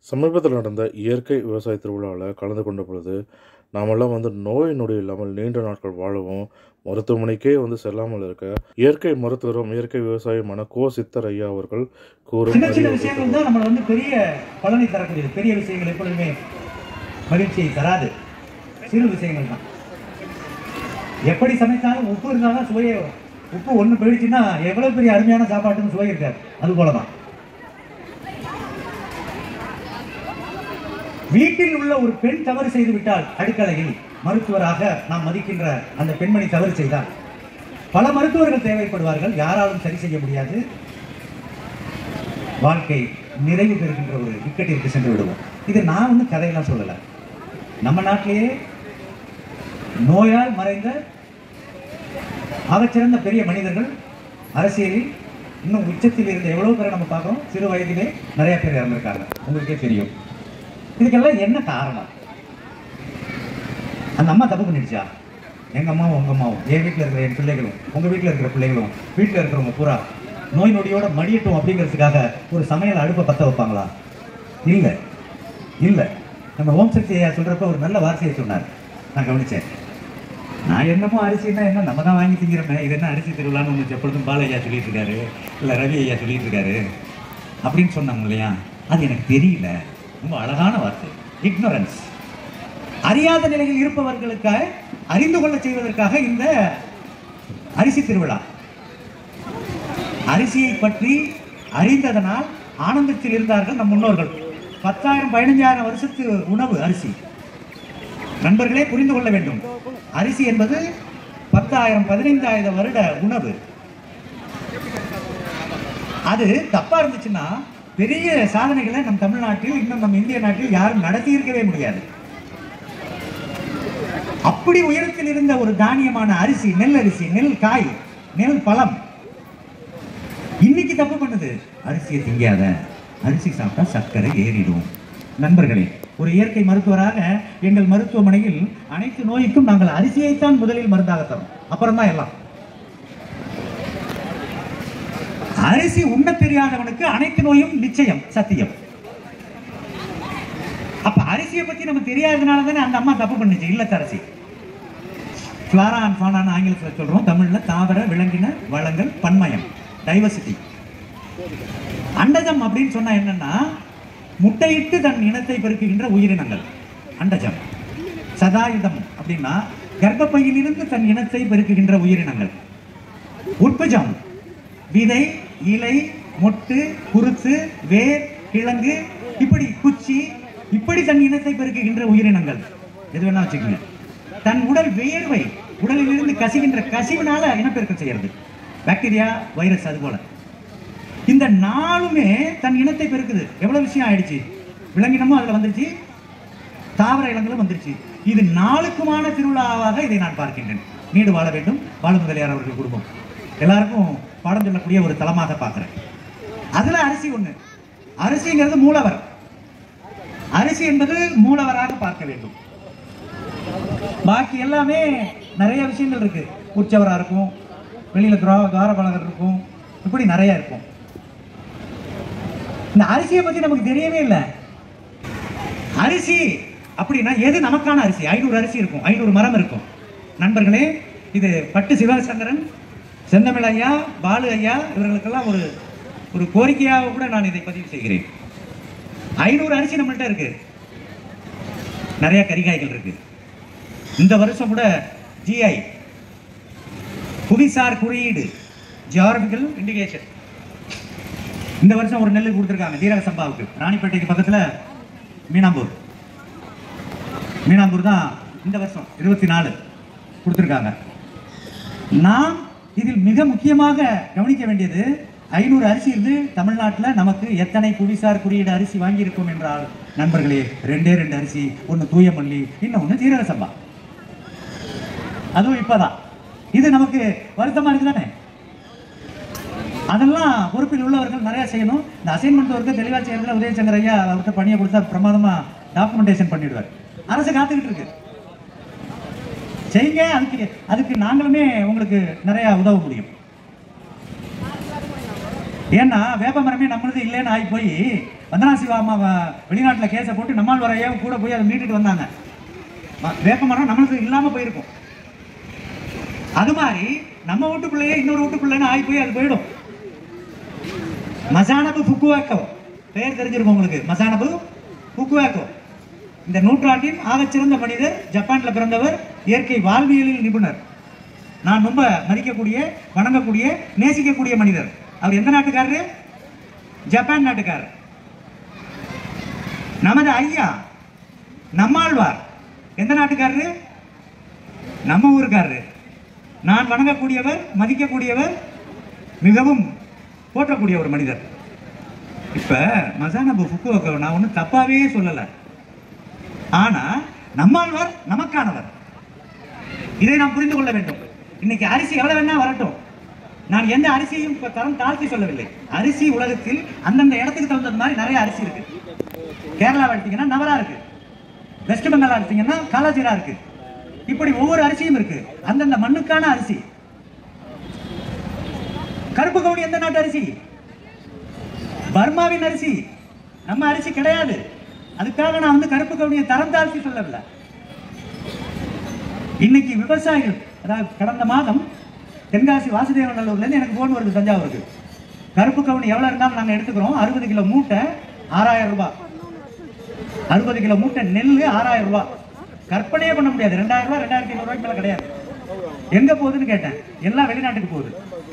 சமீபத்தில் நடந்த இயற்கை விவசாய திருவிழாவில் கலந்து கொண்ட பொழுது நாமெல்லாம் வந்து நோய் நொடி இல்லாமல் நீண்ட நாட்கள் வாழவும் மருத்துவமனைக்கே வந்து செல்லாமல் இருக்க இயற்கை மருத்துவரும் இயற்கை விவசாயியுமான கோ சித்தர் ஐயா அவர்கள் கூறும் சின்ன சின்ன அறிவுரை விஷயங்கள் தான் நம்மளை வந்து பெரிய பலனை தரக்கூடியது பெரிய விஷயங்கள் எப்பொழுதுமே மகிழ்ச்சியை தராது சிறு விஷயங்கள் தான் எப்படி சமைத்தாலும் உப்பு இருந்தால் தான் சுவையே வரும். உப்பு ஒன்று போயிடுச்சுன்னா எவ்வளவு பெரிய அருமையான சாப்பாட்டுன்னு சுவை இருக்காது அது போல தான் வீட்டில் உள்ள ஒரு பெண் தவறு செய்து விட்டால் அடுக்கலையில் மருத்துவராக நாம் மதிக்கின்ற அந்த பெண்மணி தவறு செய்தால் பல மருத்துவர்கள் தேவைப்படுவார்கள் யாராலும் சரி செய்ய முடியாது வாழ்க்கை நிறைவு பெறுகின்ற ஒரு இக்கட்டிற்கு சென்று விடுவோம் இது நான் வந்து கதையெல்லாம் சொல்லலை நம்ம நாட்டிலேயே நோயால் மறைந்த ஆகச்சிறந்த பெரிய மனிதர்கள் அரசியலில் இன்னும் உச்சத்தில் இருந்த எவ்வளவு பேரை நம்ம பார்க்குறோம் சிறு வயதிலே நிறைய பேர் இறந்திருக்காங்க உங்களுக்கே தெரியும் இதுக்கெல்லாம் என்ன காரணம் அந்த அம்மா தப்பு பண்ணிடுச்சா எங்க அம்மாவும் உங்க அம்மாவும் என் வீட்டில் இருக்கிற என் பிள்ளைகளும் உங்க வீட்டில் இருக்கிற பிள்ளைகளும் வீட்டில் இருக்கிறவங்க பூரா நோய் நொடியோட மடியட்டும் அப்படிங்கிறதுக்காக ஒரு சமையல் அடுப்பை பத்த வைப்பாங்களா இல்லை இல்லை நம்ம ஓம் சக்தி ஐயா சொல்றப்ப ஒரு நல்ல வார்த்தையை சொன்னார் நான் கவனிச்சேன் நான் என்னமோ அரிசின்னா என்ன நம்ம தான் வாங்கி திங்கிறோமே இது என்ன அரிசி திருவிழான்னு ஒன்று எப்பொழுதும் பால ஐயா சொல்லிட்டு இருக்காரு இல்லை ரவி ஐயா சொல்லிட்டு இருக்காரு அப்படின்னு சொன்னாங்க இல்லையா அது எனக்கு தெரியல ரொம்ப அழகான வார்த்தை இக்னோரன்ஸ் அறியாத நிலையில் இருப்பவர்களுக்காக அறிந்து கொள்ள செய்வதற்காக இந்த அரிசி திருவிழா அரிசியை பற்றி அறிந்ததனால் ஆனந்தத்தில் இருந்தார்கள் நம் முன்னோர்கள் பத்தாயிரம் பதினஞ்சாயிரம் வருஷத்து உணவு அரிசி நண்பர்களே புரிந்து கொள்ள வேண்டும் அரிசி என்பது பத்தாயிரம் பதினைந்தாயிரம் வருட உணவு அது தப்பா இருந்துச்சுன்னா பெரிய சாதனைகளை நம் தமிழ்நாட்டில் இன்னும் நம் இந்திய நாட்டில் யாரும் நடத்தி இருக்கவே முடியாது அப்படி உயரத்தில் இருந்த ஒரு தானியமான அரிசி நெல் அரிசி நெல் காய் நெல் பழம் இன்னைக்கு தப்பு பண்ணுது அரிசியை திங்காத அரிசி சாப்பிட்டா சர்க்கரை ஏறிடும் நண்பர்களே ஒரு இயற்கை மருத்துவராக எங்கள் மருத்துவமனையில் அனைத்து நோய்க்கும் நாங்கள் அரிசியைத்தான் முதலில் மருந்தாக தரோம் அப்புறம் தான் எல்லாம் அரிசி உண்ண தெரியாதவனுக்கு அனைத்து நோயும் நிச்சயம் சத்தியம் அப்ப அரிசியை பத்தி நமக்கு தெரியாததுனால தானே அந்த அம்மா தப்பு பண்ணுச்சு இல்லத்தரசி ஃபிளாரா அண்ட் ஃபானான்னு ஆங்கிலத்தில் சொல்றோம் தமிழ்ல தாவர விலங்கின வளங்கள் பன்மயம் டைவர்சிட்டி அண்டஜம் அப்படின்னு சொன்னா என்னன்னா முட்டையிட்டு தன் இனத்தை பெருக்குகின்ற உயிரினங்கள் அண்டஜம் சதாயுதம் அப்படின்னா கர்ப்பப்பையிலிருந்து தன் இனத்தை பெருக்குகின்ற உயிரினங்கள் உட்புஜம் விதை இலை மொட்டு குருத்து வேர் கிழங்கு இப்படி குச்சி இப்படி தன் இனத்தை பெருக்குகின்ற உயிரினங்கள் எது வேணா வச்சுக்கோங்க தன் உடல் வேர்வை உடலில் இருந்து கசிகின்ற கசிவினால இனப்பெருக்கம் செய்யறது பாக்டீரியா வைரஸ் அது போல இந்த நாளுமே தன் இனத்தை பெருக்குது எவ்வளவு விஷயம் ஆயிடுச்சு விலங்கினமும் அதுல வந்துருச்சு தாவர இனங்களும் வந்துருச்சு இது நாளுக்குமான திருவிழாவாக இதை நான் பார்க்கின்றேன் நீடு வாழ வேண்டும் வாழ முதலியார் அவர்கள் குடும்பம் எல்லாருக்கும் பாடம் சொல்லக்கூடிய ஒரு தலமாக பார்க்கிறேன் அதுல அரிசி ஒண்ணு அரிசிங்கிறது மூலவர் அரிசி என்பது மூலவராக பார்க்க வேண்டும் பாக்கி எல்லாமே நிறைய விஷயங்கள் இருக்கு உற்சவரா இருக்கும் வெளியில துரா துவாரபாலகர் இருக்கும் இப்படி நிறைய இருக்கும் இந்த அரிசியை பத்தி நமக்கு தெரியவே இல்லை அரிசி அப்படின்னா எது நமக்கான அரிசி ஐநூறு அரிசி இருக்கும் ஐநூறு மரம் இருக்கும் நண்பர்களே இது பட்டு சிவசங்கரன் செந்தமிழ் ஐயா பாலு ஐயா இவர்களுக்கெல்லாம் ஒரு ஒரு கோரிக்கையாக கூட நான் இதை பதிவு செய்கிறேன் ஐநூறு அரிசி நம்மள்ட்ட இருக்கு நிறைய கரிகாய்கள் இருக்கு இந்த வருஷம் கூட ஜிஐ புவிசார் குறியீடு ஜியாகிரபிக்கல் இண்டிகேஷன் இந்த வருஷம் ஒரு நெல் கொடுத்துருக்காங்க ஜீரக சம்பாவுக்கு ராணிப்பேட்டைக்கு பக்கத்துல மீனாம்பூர் மீனாம்பூர் தான் இந்த வருஷம் இருபத்தி நாலு கொடுத்துருக்காங்க நாம் இதில் மிக முக்கியமாக கவனிக்க வேண்டியது ஐநூறு அரிசி இருந்து தமிழ்நாட்டில் நமக்கு எத்தனை புவிசார் குறியீடு அரிசி வாங்கியிருக்கோம் என்றால் நண்பர்களே ரெண்டே ரெண்டு அரிசி ஒன்று தூய மல்லி இன்னொன்று ஜீரக சம்பா அதுவும் இப்பதான் இது நமக்கு வருத்தமா இருக்கு தானே அதெல்லாம் பொறுப்பில் உள்ளவர்கள் நிறைய செய்யணும் இந்த அசைன்மெண்ட் ஒர்க்கு தெளிவா செய்யறதுல உதயசங்கர் ஐயா அவர்கிட்ட பணியை கொடுத்தா பிரமாதமா டாக்குமெண்டேஷன் பண்ணிடுவார் அரசு காத்துக்கிட்டு இருக்கு செய்யுங்க அதுக்கு அதுக்கு நாங்களுமே உங்களுக்கு நிறைய உதவ முடியும் ஏன்னா வேப்ப மரமே நம்மளது இல்லைன்னு ஆகி போய் வந்தனாசிவா அம்மா வ- வெளிநாட்டுல கேஸை போட்டு நம்மால் வரைய கூட போய் அதை மீட்டுட்டு வந்தாங்க ம- வேப்ப மரம் நம்மளுக்கு இல்லாம போயிருக்கும் அது மாதிரி நம்ம வீட்டுக்குள்ளேயே இன்னொரு வீட்டுக்குள்ளேன்னு ஆகி போய் அது போயிடும் மசானபு ஃபுக்குவாக்கோ பெயர் தெரிஞ்சிருக்கும் உங்களுக்கு மசானபு ஃபுக்குவாக்கோ இந்த நூற்றாண்டின் ஆகச்சிறந்த மனிதர் ஜப்பான்ல பிறந்தவர் இயற்கை வாழ்வியலில் நிபுணர் நான் ரொம்ப மதிக்கக்கூடிய வணங்கக்கூடிய நேசிக்கக்கூடிய மனிதர் அவர் எந்த நாட்டுக்காரரு ஜப்பான் நாட்டுக்காரர் நமது ஐயா நம்மாழ்வார் எந்த நாட்டுக்காரரு நம்ம ஊருக்காரரு நான் வணங்கக்கூடியவர் மதிக்கக்கூடியவர் மிகவும் போற்றக்கூடிய ஒரு மனிதர் இப்ப மசானபு ஃபுக்குவோக்கோ நான் ஒன்றும் தப்பாவே சொல்லலை ஆனா நம்மாழ்வார் நமக்கானவர் இதை நாம் புரிந்து கொள்ள வேண்டும் இன்னைக்கு அரிசி எவ்வளவு வேணா வரட்டும் நான் எந்த அரிசியையும் இப்ப தரம் தாழ்த்தி சொல்லவில்லை அரிசி உலகத்தில் அந்தந்த இடத்துக்கு தகுந்த மாதிரி நிறைய அரிசி இருக்கு கேரளா எடுத்தீங்கன்னா நவரா இருக்கு வெஸ்ட் பெங்கால் எடுத்தீங்கன்னா காலாஜீரா இருக்கு இப்படி ஒவ்வொரு அரிசியும் இருக்கு அந்தந்த மண்ணுக்கான அரிசி கருப்பு கவுனி எந்த நாட்டு அரிசி பர்மாவின் அரிசி நம்ம அரிசி கிடையாது அதுக்காக நான் வந்து கருப்பு கவுனியை தரம் தாழ்த்தி சொல்லவில்லை இன்னைக்கு விவசாயிகள் அதாவது கடந்த மாதம் தென்காசி வாசுதேவ நல்லூர்லேருந்து எனக்கு ஃபோன் வருது தஞ்சாவூருக்கு கருப்பு கவுனி எவ்வளோ இருந்தாலும் நாங்கள் எடுத்துக்கிறோம் அறுபது கிலோ மூட்டை ஆறாயிரம் ரூபாய் அறுபது கிலோ மூட்டை நெல் ஆறாயிரம் ரூபாய் கற்பனையே பண்ண முடியாது ரெண்டாயிரம் ரூபாய் ரெண்டாயிரத்தி ஐநூறு ரூபாய்க்கு மேலே கிடையாது எங்க போகுதுன்னு கேட்டேன் எல்லாம் வெளிநாட்டுக்கு போகுது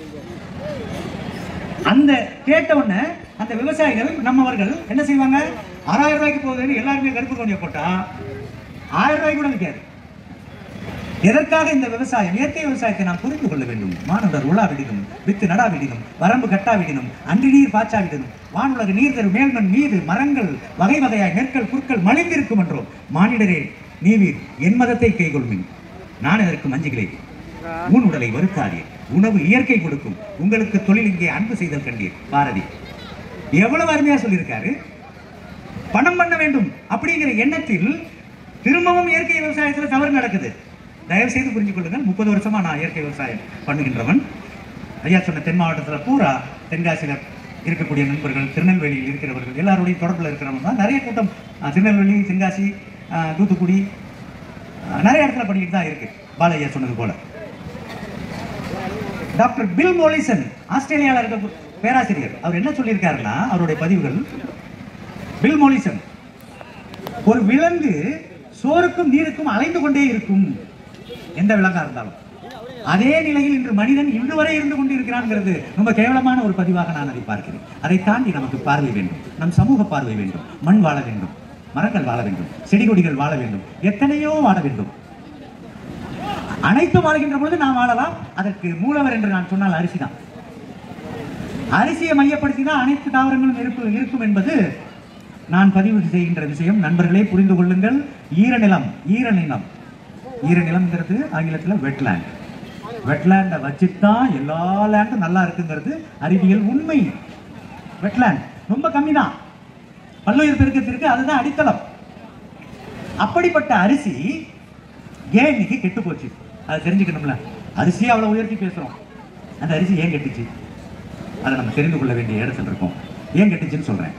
அந்த கேட்ட உடனே அந்த விவசாயிகள் நம்மவர்கள் என்ன செய்வாங்க ஆறாயிரம் ரூபாய்க்கு போகுதுன்னு எல்லாருமே கருப்பு கவுனியை போட்டா ஆயிரம் ரூபாய்க்கு கூட விற்காது எதற்காக இந்த விவசாயம் இயற்கை விவசாயத்தை நாம் புரிந்து கொள்ள வேண்டும் மானுடர் உலா விடினும் வித்து நடா விடினும் வரம்பு கட்டா விடினும் அன்றி நீர் பாய்ச்சா விடினும் வானுலக நீர் தரும் மேல்மண் மீது மரங்கள் வகை வகையாய் நெற்கள் புற்கள் மலிந்திருக்கும் என்றோம் மானிடரே நீவீர் என் மதத்தை கைகொள்மின் நான் இதற்கு மஞ்சுகிறேன் உன் உடலை வருத்தாதீர் உணவு இயற்கை கொடுக்கும் உங்களுக்கு தொழில் இங்கே அன்பு செய்தல் கண்டீர் பாரதி எவ்வளவு அருமையா சொல்லியிருக்காரு பணம் பண்ண வேண்டும் அப்படிங்கிற எண்ணத்தில் திரும்பவும் இயற்கை விவசாயத்துல தவறு நடக்குது தயவு செய்து புரிஞ்சு கொள்ளுங்கள் முப்பது வருஷமா நான் இயற்கை விவசாயம் பண்ணுகின்றவன் ஐயா சொன்ன தென் மாவட்டத்துல பூரா தென்காசியில இருக்கக்கூடிய நண்பர்கள் திருநெல்வேலியில் இருக்கிறவர்கள் எல்லாரோடையும் தொடர்பில் இருக்கிறவங்க தான் நிறைய கூட்டம் அஹ், திருநெல்வேலி தென்காசி அஹ், தூத்துக்குடி அஹ், நிறைய இடத்துல பண்ணிக்கிட்டு தான் இருக்கு பாலையா சொன்னது போல டாக்டர் பில் மோலிசன் ஆஸ்திரேலியாவில் இருக்க பேராசிரியர் அவர் என்ன சொல்லியிருக்காருன்னா அவருடைய பதிவுகள் பில் மோலிசன் ஒரு விலங்கு சோறுக்கும் நீருக்கும் அலைந்து கொண்டே இருக்கும் எந்த விலங்கா இருந்தாலும் அதே நிலையில் இன்று மனிதன் இன்று வரை இருந்து கொண்டிருக்கிறான்ங்கிறது ரொம்ப கேவலமான ஒரு பதிவாக நான் அதை பார்க்கிறேன் அதை தாண்டி நமக்கு பார்வை வேண்டும் நம் சமூக பார்வை வேண்டும் மண் வாழ வேண்டும் மரங்கள் வாழ வேண்டும் செடி கொடிகள் வாழ வேண்டும் எத்தனையோ வாழ வேண்டும் அனைத்தும் வாழ்கின்ற பொழுது நாம் வாழலாம் அதற்கு மூலவர் என்று நான் சொன்னால் அரிசி தான் அரிசியை மையப்படுத்தி தான் அனைத்து தாவரங்களும் இருப்பு இருக்கும் என்பது நான் பதிவு செய்கின்ற விஷயம் நண்பர்களே புரிந்து கொள்ளுங்கள் ஈரநிலம் ஈரநிலம் ஈரநிலம்ங்கிறது ஆங்கிலத்தில் வெட்லேண்ட் வெட்லேண்டை வச்சுதான் எல்லா லேண்டும் நல்லா இருக்குங்கிறது அறிவியல் உண்மை வெட்லேண்ட் ரொம்ப கம்மி தான் பல்லுயிர் பெருக்கத்திற்கு அதுதான் அடித்தளம் அப்படிப்பட்ட அரிசி ஏன் இன்னைக்கு கெட்டு போச்சு அதை தெரிஞ்சுக்கணும்ல அரிசியை அவ்வளவு உயர்த்தி பேசுறோம் அந்த அரிசி ஏன் கெட்டுச்சு அதை நம்ம தெரிந்து கொள்ள வேண்டிய இடத்துல இருக்கோம் ஏன் கெட்டுச்சுன்னு சொல்றேன்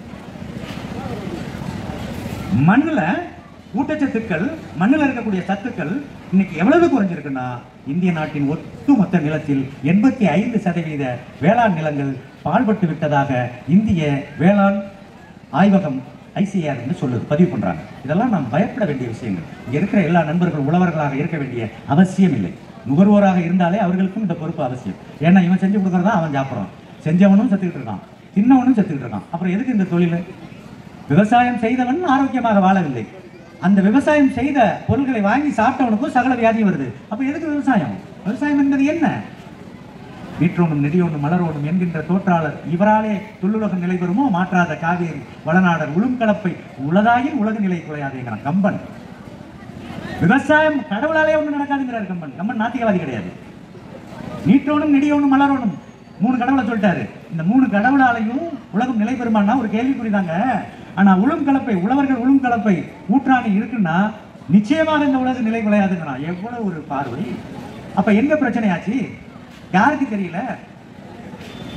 மண்ணுல ஊட்டச்சத்துக்கள் மண்ணுல இருக்கக்கூடிய சத்துக்கள் இன்னைக்கு எவ்வளவு குறைஞ்சிருக்குன்னா இந்திய நாட்டின் ஒட்டுமொத்த நிலத்தில் எண்பத்தி ஐந்து சதவீத வேளாண் நிலங்கள் பாழ்பட்டு விட்டதாக இந்திய வேளாண் ஆய்வகம் ஐசிஆர் என்று சொல்லுது பதிவு பண்றாங்க இதெல்லாம் நாம் பயப்பட வேண்டிய விஷயங்கள் இங்க இருக்கிற எல்லா நண்பர்கள் உழவர்களாக இருக்க வேண்டிய அவசியம் இல்லை நுகர்வோராக இருந்தாலே அவர்களுக்கும் இந்த பொறுப்பு அவசியம் ஏன்னா இவன் செஞ்சு கொடுக்கறதா அவன் சாப்பிட்றான் செஞ்சவனும் செத்துக்கிட்டு இருக்கான் தின்னவனும் செத்துக்கிட்டு இருக்கான் அப்புறம் எதுக்கு இந்த தொழில் விவசாயம் செய்தவன் ஆரோக்கியமாக வாழவில்லை அந்த விவசாயம் செய்த பொருட்களை வாங்கி சாப்பிட்டவனுக்கும் சகல வியாதி வருது அப்ப எதுக்கு விவசாயம் விவசாயம் என்பது என்ன நீற்றோனும் நெடியோனும் மலரோனும் என்கின்ற தோற்றாளர் இவராலே தொல்லுலக நிலை பெறுமோ மாற்றாத காவேரி வளநாடர் உளும் கலப்பை உலகாயின் உலக நிலை குறையாதேங்கிறான் கம்பன் விவசாயம் கடவுளாலே ஒண்ணு நடக்காதுங்கிறார் கம்பன் கம்பன் நாத்திகவாதி கிடையாது நீட்டோனும் நெடியோனும் மலரோனும் மூணு கடவுளை சொல்லிட்டாரு இந்த மூணு கடவுளாலையும் உலகம் நிலை பெறுமான்னா ஒரு கேள்விக்குறிதாங்க ஆனா உளும் கலப்பை உழவர்கள் உளும் கலப்பை ஊற்றாணி இருக்குன்னா நிச்சயமாக இந்த உலக நிலை குலையாதுங்கிறான் எவ்வளவு ஒரு பார்வை அப்ப எங்க பிரச்சனையாச்சு யாருக்கு தெரியல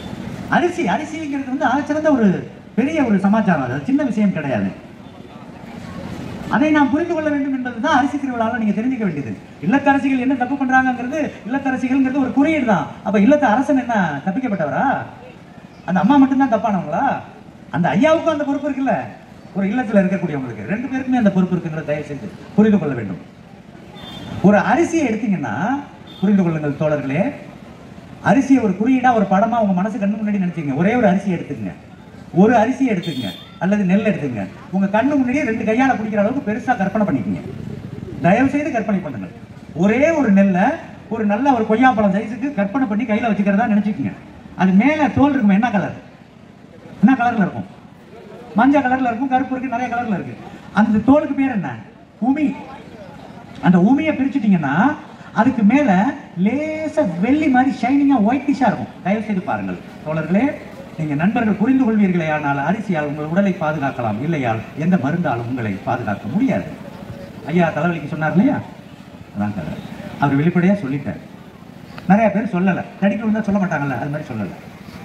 அரிசி அரிசிங்கிறது வந்து ஆகச்சிறந்த ஒரு பெரிய ஒரு சமாச்சாரம் அது சின்ன விஷயம் கிடையாது அதை நாம் புரிந்து கொள்ள வேண்டும் என்பதுதான் அரிசி திருவிழாவில் நீங்க தெரிஞ்சுக்க வேண்டியது இல்லத்தரசிகள் என்ன தப்பு பண்றாங்கங்கிறது இல்லத்தரசிகள்ங்கிறது ஒரு குறியீடு தான் அப்ப இல்லத்த அரசன் என்ன தப்பிக்கப்பட்டவரா அந்த அம்மா மட்டும்தான் தப்பானவங்களா அந்த ஐயாவுக்கும் அந்த பொறுப்பு இருக்குல்ல ஒரு இல்லத்துல இருக்கக்கூடியவங்களுக்கு ரெண்டு பேருக்குமே அந்த பொறுப்பு இருக்குங்கிறத தயவு செய்து புரிந்து கொள்ள வேண்டும் ஒரு அரிசியை எடுத்தீங்கன்னா புரிந்து கொள்ளுங்கள் தோழர்களே அரிசியை ஒரு குறியீடா ஒரு படமா உங்க மனசு கண்ணு முன்னாடி நினைச்சீங்க ஒரே ஒரு அரிசி எடுத்துக்கங்க ஒரு அரிசி எடுத்துக்கங்க அல்லது நெல் எடுத்துங்க உங்க கண்ணு முன்னாடியே ரெண்டு கையால பிடிக்கிற அளவுக்கு பெருசா கற்பனை பண்ணிக்கங்க தயவு செய்து கற்பனை பண்ணுங்கள் ஒரே ஒரு நெல்லை ஒரு நல்ல ஒரு கொய்யாப்பழம் சைஸுக்கு கற்பனை பண்ணி கையில வச்சுக்கிறதா நினைச்சுக்கங்க அது மேல தோல் இருக்கும் என்ன கலர் என்ன கலர்ல இருக்கும் மஞ்சள் கலர்ல இருக்கும் கருப்பு இருக்கு நிறைய கலர்ல இருக்கு அந்த தோலுக்கு பேர் என்ன உமி அந்த உமியை பிரிச்சுட்டீங்கன்னா அதுக்கு மேல லேசா வெள்ளி மாதிரி ஷைனிங்கா ஒயிட்டிஷா இருக்கும் தயவு செய்து பாருங்கள் தோழர்களே நீங்க நண்பர்கள் புரிந்து கொள்வீர்களே ஆனால் அரிசியால் உங்கள் உடலை பாதுகாக்கலாம் இல்லையால் எந்த மருந்தாலும் உங்களை பாதுகாக்க முடியாது ஐயா தலைவலிக்கு சொன்னார் இல்லையா அதான் கதை அவர் வெளிப்படையா சொல்லிட்டார் நிறைய பேர் சொல்லல தடிக்க விழுந்தா சொல்ல மாட்டாங்கல்ல அது மாதிரி சொல்லல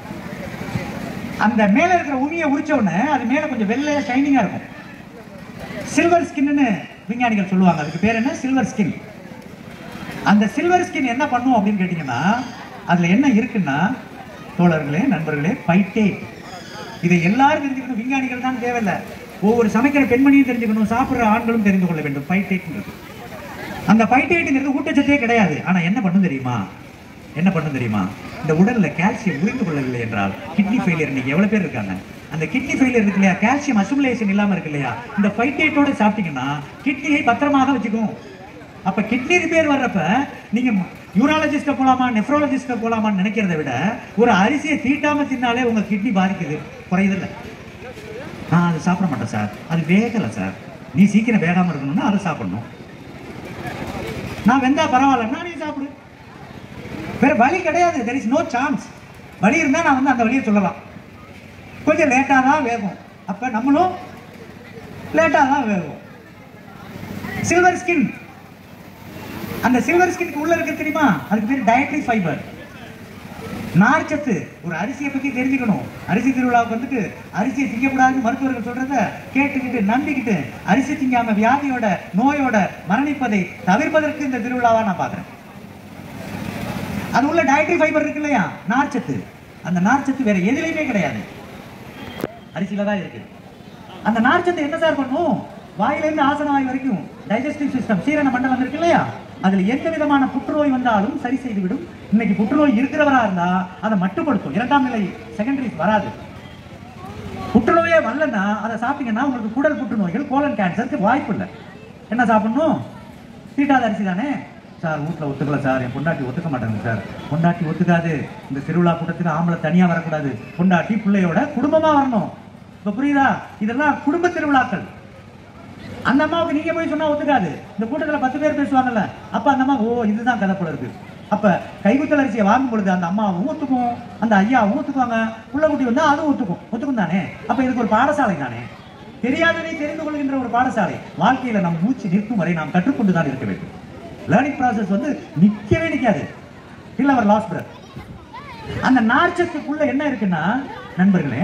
அந்த மேல இருக்கிற உமியை உரிச்ச உடனே அது மேல கொஞ்சம் வெள்ளையா ஷைனிங்கா இருக்கும் சில்வர் ஸ்கின்னு விஞ்ஞானிகள் சொல்லுவாங்க அதுக்கு பேர் என்ன சில்வர் ஸ்கின் அந்த சில்வர் ஸ்கின் என்ன பண்ணும் அப்படின்னு கேட்டீங்கன்னா அதுல என்ன இருக்குன்னா தோழர்களே நண்பர்களே பைட்டேட் இதை எல்லாரும் தெரிஞ்சுக்கணும் விஞ்ஞானிகள் தான் தேவையில்லை ஒவ்வொரு சமைக்கிற பெண்மணியும் தெரிஞ்சுக்கணும் சாப்பிடுற ஆண்களும் தெரிந்து கொள்ள வேண்டும் பைட்டேட்ங்கிறது அந்த பைட்டேட்டுங்கிறது ஊட்டச்சத்தே கிடையாது ஆனா என்ன பண்ணும் தெரியுமா என்ன பண்ணும் தெரியுமா இந்த உடல்ல கால்சியம் உறிந்து கொள்ளவில்லை என்றால் கிட்னி ஃபெயிலியர் இன்னைக்கு எவ்வளவு பேர் இருக்காங்க அந்த கிட்னி ஃபெயிலியர் இருக்கு இல்லையா கால்சியம் அசுமுலேஷன் இல்லாம இருக்கு இல்லையா இந்த ஃபைட்டேட்டோட சாப்பிட்டீங்கன்னா கிட்னியை பத்திரமாக வச்சுக்கும் அப்ப கிட்னி ரிப்பேர் வர்றப்ப நீங்க யூராலஜிஸ்ட போலாமா நெஃப்ரோலஜிஸ்ட போலாமான்னு நினைக்கிறத விட ஒரு அரிசியை தீட்டாம தின்னாலே உங்க கிட்னி பாதிக்குது குறையுதில்ல நான் அதை சாப்பிட மாட்டேன் சார் அது வேகலை சார் நீ சீக்கிரம் வேகாம இருக்கணும்னா அதை சாப்பிடணும் நான் வெந்தா பரவாயில்லன்னா நீ சாப்பிடு வேற வழி கிடையாது தெர் இஸ் நோ சான்ஸ் வழி இருந்தா நான் வந்து அந்த வழியை சொல்லலாம் கொஞ்சம் லேட்டாக தான் வேகும் அப்ப நம்மளும் லேட்டாக தான் வேகும் சில்வர் ஸ்கின் அந்த சில்வர் ஸ்கின்க்கு உள்ள இருக்கு தெரியுமா அதுக்கு பேர் டயட்ரி ஃபைபர் நார்ச்சத்து ஒரு அரிசியை பத்தி தெரிஞ்சுக்கணும் அரிசி திருவிழாவுக்கு வந்துட்டு அரிசியை திங்கக்கூடாதுன்னு மருத்துவர்கள் சொல்றத கேட்டுக்கிட்டு நம்பிக்கிட்டு அரிசி திங்காம வியாதியோட நோயோட மரணிப்பதை தவிர்ப்பதற்கு இந்த திருவிழாவா நான் பார்க்கிறேன் அது உள்ள டயட்ரி ஃபைபர் இருக்கு இல்லையா நார்ச்சத்து அந்த நார்ச்சத்து வேற எதுலையுமே கிடையாது அரிசியில தான் இருக்கு அந்த நார்ச்சத்து என்ன சார் பண்ணும் வாயிலிருந்து ஆசனவாய் வரைக்கும் டைஜஸ்டிவ் சிஸ்டம் சீரண மண்டலம் இருக்கு இல்லையா அதுல எந்த விதமான புற்றுநோய் வந்தாலும் சரி செய்து விடும் இன்னைக்கு புற்றுநோய் இருக்கிறவரா இருந்தா அதை மட்டுப்படுத்தும் இரண்டாம் நிலை செகண்டரிஸ் வராது புற்றுநோயே வரலன்னா அதை சாப்பிட்டீங்கன்னா உங்களுக்கு குடல் புற்றுநோய்கள் கோலன் கேன்சருக்கு வாய்ப்பு இல்லை என்ன சாப்பிடணும் தீட்டாத அரிசி தானே சார் வீட்டில் ஒத்துக்கல சார் என் பொண்டாட்டி ஒத்துக்க மாட்டாங்க சார் பொண்டாட்டி ஒத்துக்காது இந்த திருவிழா கூட்டத்துக்கு ஆம்பளை தனியா வரக்கூடாது பொண்டாட்டி பிள்ளையோட குடும்பமா வரணும் இப்ப புரியுதா இதெல்லாம் குடும்ப திருவிழாக்கள் அந்த அம்மாவுக்கு நீங்க போய் சொன்னா ஒத்துக்காது இந்த கூட்டத்துல பத்து பேர் பேசுவாங்கல்ல அப்ப அந்த அம்மா ஓ இதுதான் கதை போல இருக்கு அப்ப கைகுத்தல் அரிசியை வாங்கும் பொழுது அந்த அம்மாவும் ஒத்துக்கும் அந்த ஐயாவும் ஒத்துக்குவாங்க புள்ள குட்டி வந்தா அதுவும் ஒத்துக்கும் ஒத்துக்கும் தானே அப்ப இதுக்கு ஒரு பாடசாலை தானே தெரியாததை தெரிந்து கொள்கின்ற ஒரு பாடசாலை வாழ்க்கையில நம் மூச்சு நிற்கும் வரை நாம் கற்றுக்கொண்டு தான் இருக்க வேண்டும் லேர்னிங் ப்ராசஸ் வந்து நிக்கவே நிக்காது இல்ல அவர் லாஸ்ட் பிரதர் அந்த நார்ச்சத்துக்குள்ள என்ன இருக்குன்னா நண்பர்களே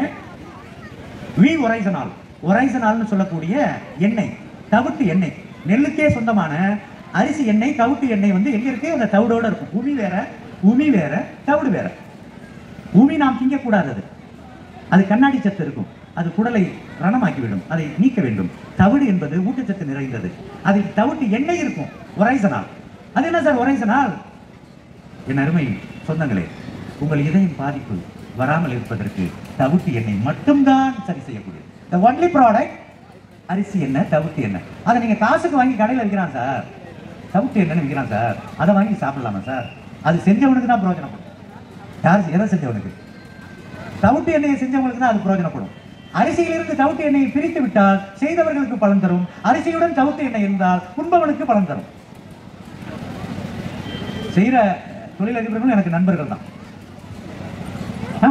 வி ஒரைசனால் ஒரைசனால்னு சொல்லக்கூடிய எண்ணெய் தவிட்டு எண்ணெய் நெல்லுக்கே சொந்தமான அரிசி எண்ணெய் தவிட்டு எண்ணெய் வந்து எங்க இருக்கு அந்த தவிடோட இருக்கும் உமி வேற உமி வேற தவிடு வேற உமி நாம் திங்கக்கூடாது அது அது கண்ணாடி சத்து இருக்கும் அது குடலை ரணமாக்கிவிடும் அதை நீக்க வேண்டும் தவிடு என்பது ஊட்டச்சத்து நிறைந்தது அதில் தவிட்டு எண்ணெய் இருக்கும் ஒரைசனால் அது என்ன சார் ஒரைசனால் என் அருமை சொந்தங்களே உங்கள் இதயம் பாதிப்பு வராமல் இருப்பதற்கு தவிட்டு எண்ணெய் மட்டும்தான் சரி செய்யக்கூடியது the ஒன்லி ப்ராடக்ட் அரிசி எண்ணெய் தவிட்டு எண்ணெய் அதை நீங்க காசுக்கு வாங்கி கடையில் விற்கிறான் சார் தவிட்டு எண்ணெய் விற்கிறான் சார் அதை வாங்கி சாப்பிடலாமா சார் அது செஞ்சவனுக்கு தான் பிரயோஜனப்படும் யார் எதை செஞ்சவனுக்கு தவிட்டு எண்ணெயை செஞ்சவங்களுக்கு தான் அது பிரயோஜனப்படும் அரிசியிலிருந்து தவிட்டு எண்ணெயை பிரித்து விட்டால் செய்தவர்களுக்கு பலன் தரும் அரிசியுடன் தவிட்டு எண்ணெய் இருந்தால் உண்பவனுக்கு பலன் தரும் செய்யற தொழிலதிபர்களும் எனக்கு நண்பர்கள் தான் ஆ?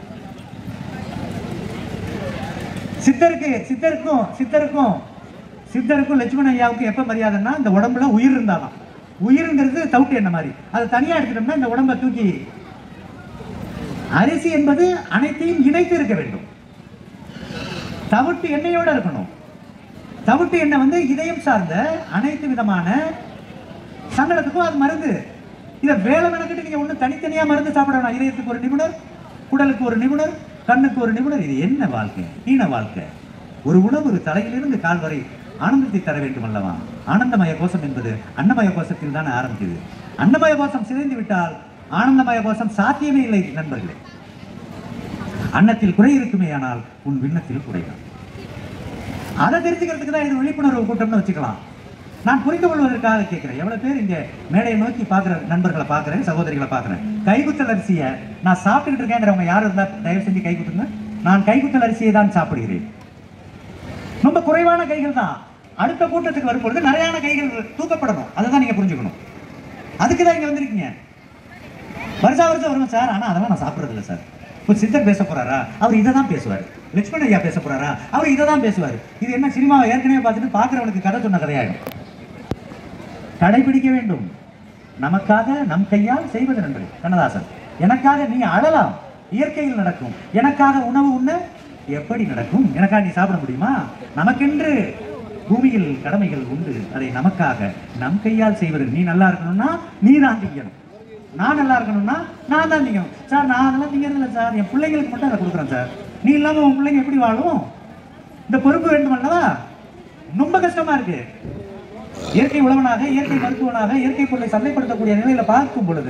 சித்தருக்கு சித்தருக்கும் சித்தருக்கும் சித்தருக்கும் லட்சுமண ஐயாவுக்கும் எப்ப மரியாதைன்னா இந்த உடம்புல உயிர் இருந்தாதான் உயிருங்கிறது தவிட்டு எண்ணெய் மாதிரி அதை தனியா எடுத்துட்டோம்னா இந்த உடம்ப தூக்கி அரிசி என்பது அனைத்தையும் இணைத்து இருக்க வேண்டும் தவிட்டு எண்ணெயோட இருக்கணும் தவிட்டு எண்ணெய் வந்து இதயம் சார்ந்த அனைத்து விதமான சங்கடத்துக்கும் அது மருந்து இதை வேலை மெனக்கிட்டு நீங்க ஒண்ணு தனித்தனியா மருந்து சாப்பிட வேணாம் இதயத்துக்கு ஒரு நிபுணர் குடலுக்கு ஒரு நிபுணர் கண்ணுக்கு ஒரு நிபுணர் இது என்ன வாழ்க்கை ஈன வாழ்க்கை ஒரு உணவு ஒரு தலையிலிருந்து கால் வரை ஆனந்தத்தை தர வேண்டும் அல்லவா ஆனந்தமய கோஷம் என்பது அன்னமய கோஷத்தில் தான் ஆரம்பிக்குது அன்னமய கோஷம் சிதைந்து விட்டால் ஆனந்தமய கோஷம் சாத்தியமே இல்லை நண்பர்களே அன்னத்தில் குறை இருக்குமே ஆனால் உன் விண்ணத்தில் குறைதான் அதை தெரிஞ்சுக்கிறதுக்கு தான் இது விழிப்புணர்வு கூட்டம்னு வச்சுக்கலாம் நான் புரிந்து கொள்வதற்காக கேட்கிறேன் எவ்வளவு பேர் இங்க மேடையை நோக்கி பார்க்குற நண்பர்களை பார்க்குறேன் சகோதரிகளை பார்க்குறேன் கைகுத்தல் அரிசியை நான் சாப்பிட்டுக்கிட்டு இருக்கேங்கிறவங்க யாரும் இருந்தா தயவு செஞ்சு கைகுத்துங்க நான் கைகுத்தல் அரிசியை தான் சாப்பிடுகிறேன் ரொம்ப குறைவான கைகள் தான் அடுத்த கூட்டத்துக்கு வரும்பொழுது நிறையான கைகள் தூக்கப்படணும் அதை தான் நீங்க புரிஞ்சுக்கணும் அதுக்கு தான் இங்க வந்திருக்கீங்க வருஷா வருஷம் வருவேன் சார் ஆனா அதெல்லாம் நான் சாப்பிடுறது இல்லை சார் ஒரு சித்தர் பேச போறாரா அவர் இதை தான் பேசுவார் லட்சுமண ஐயா பேச போறாரா அவர் இதை தான் பேசுவார் இது என்ன சினிமாவை ஏற்கனவே பார்த்துட்டு பார்க்குறவனுக்கு கதை சொன்ன கதையாயிடும் கடைபிடிக்க வேண்டும் நமக்காக நம் கையால் செய்வது நன்று கண்ணதாசன் எனக்காக நீ அழலாம் இயற்கையில் நடக்கும் எனக்காக உணவு உண்ண எப்படி நடக்கும் எனக்காக நீ சாப்பிட முடியுமா நமக்கென்று பூமியில் கடமைகள் உண்டு அதை நமக்காக நம் கையால் செய்வது நீ நல்லா இருக்கணும்னா நீ தான் திங்கணும் நான் நல்லா இருக்கணும்னா நான் தான் திங்கணும் சார் நான் அதெல்லாம் திங்கிறது இல்லை சார் என் பிள்ளைங்களுக்கு மட்டும் அதை கொடுக்குறேன் சார் நீ இல்லாம உன் பிள்ளைங்க எப்படி வாழும் இந்த பொறுப்பு வேண்டும் அல்லவா ரொம்ப கஷ்டமா இருக்கு இயற்கை உழவனாக இயற்கை மருத்துவனாக இயற்கை பொருளை சந்தைப்படுத்தக்கூடிய நிலையில பார்க்கும் பொழுது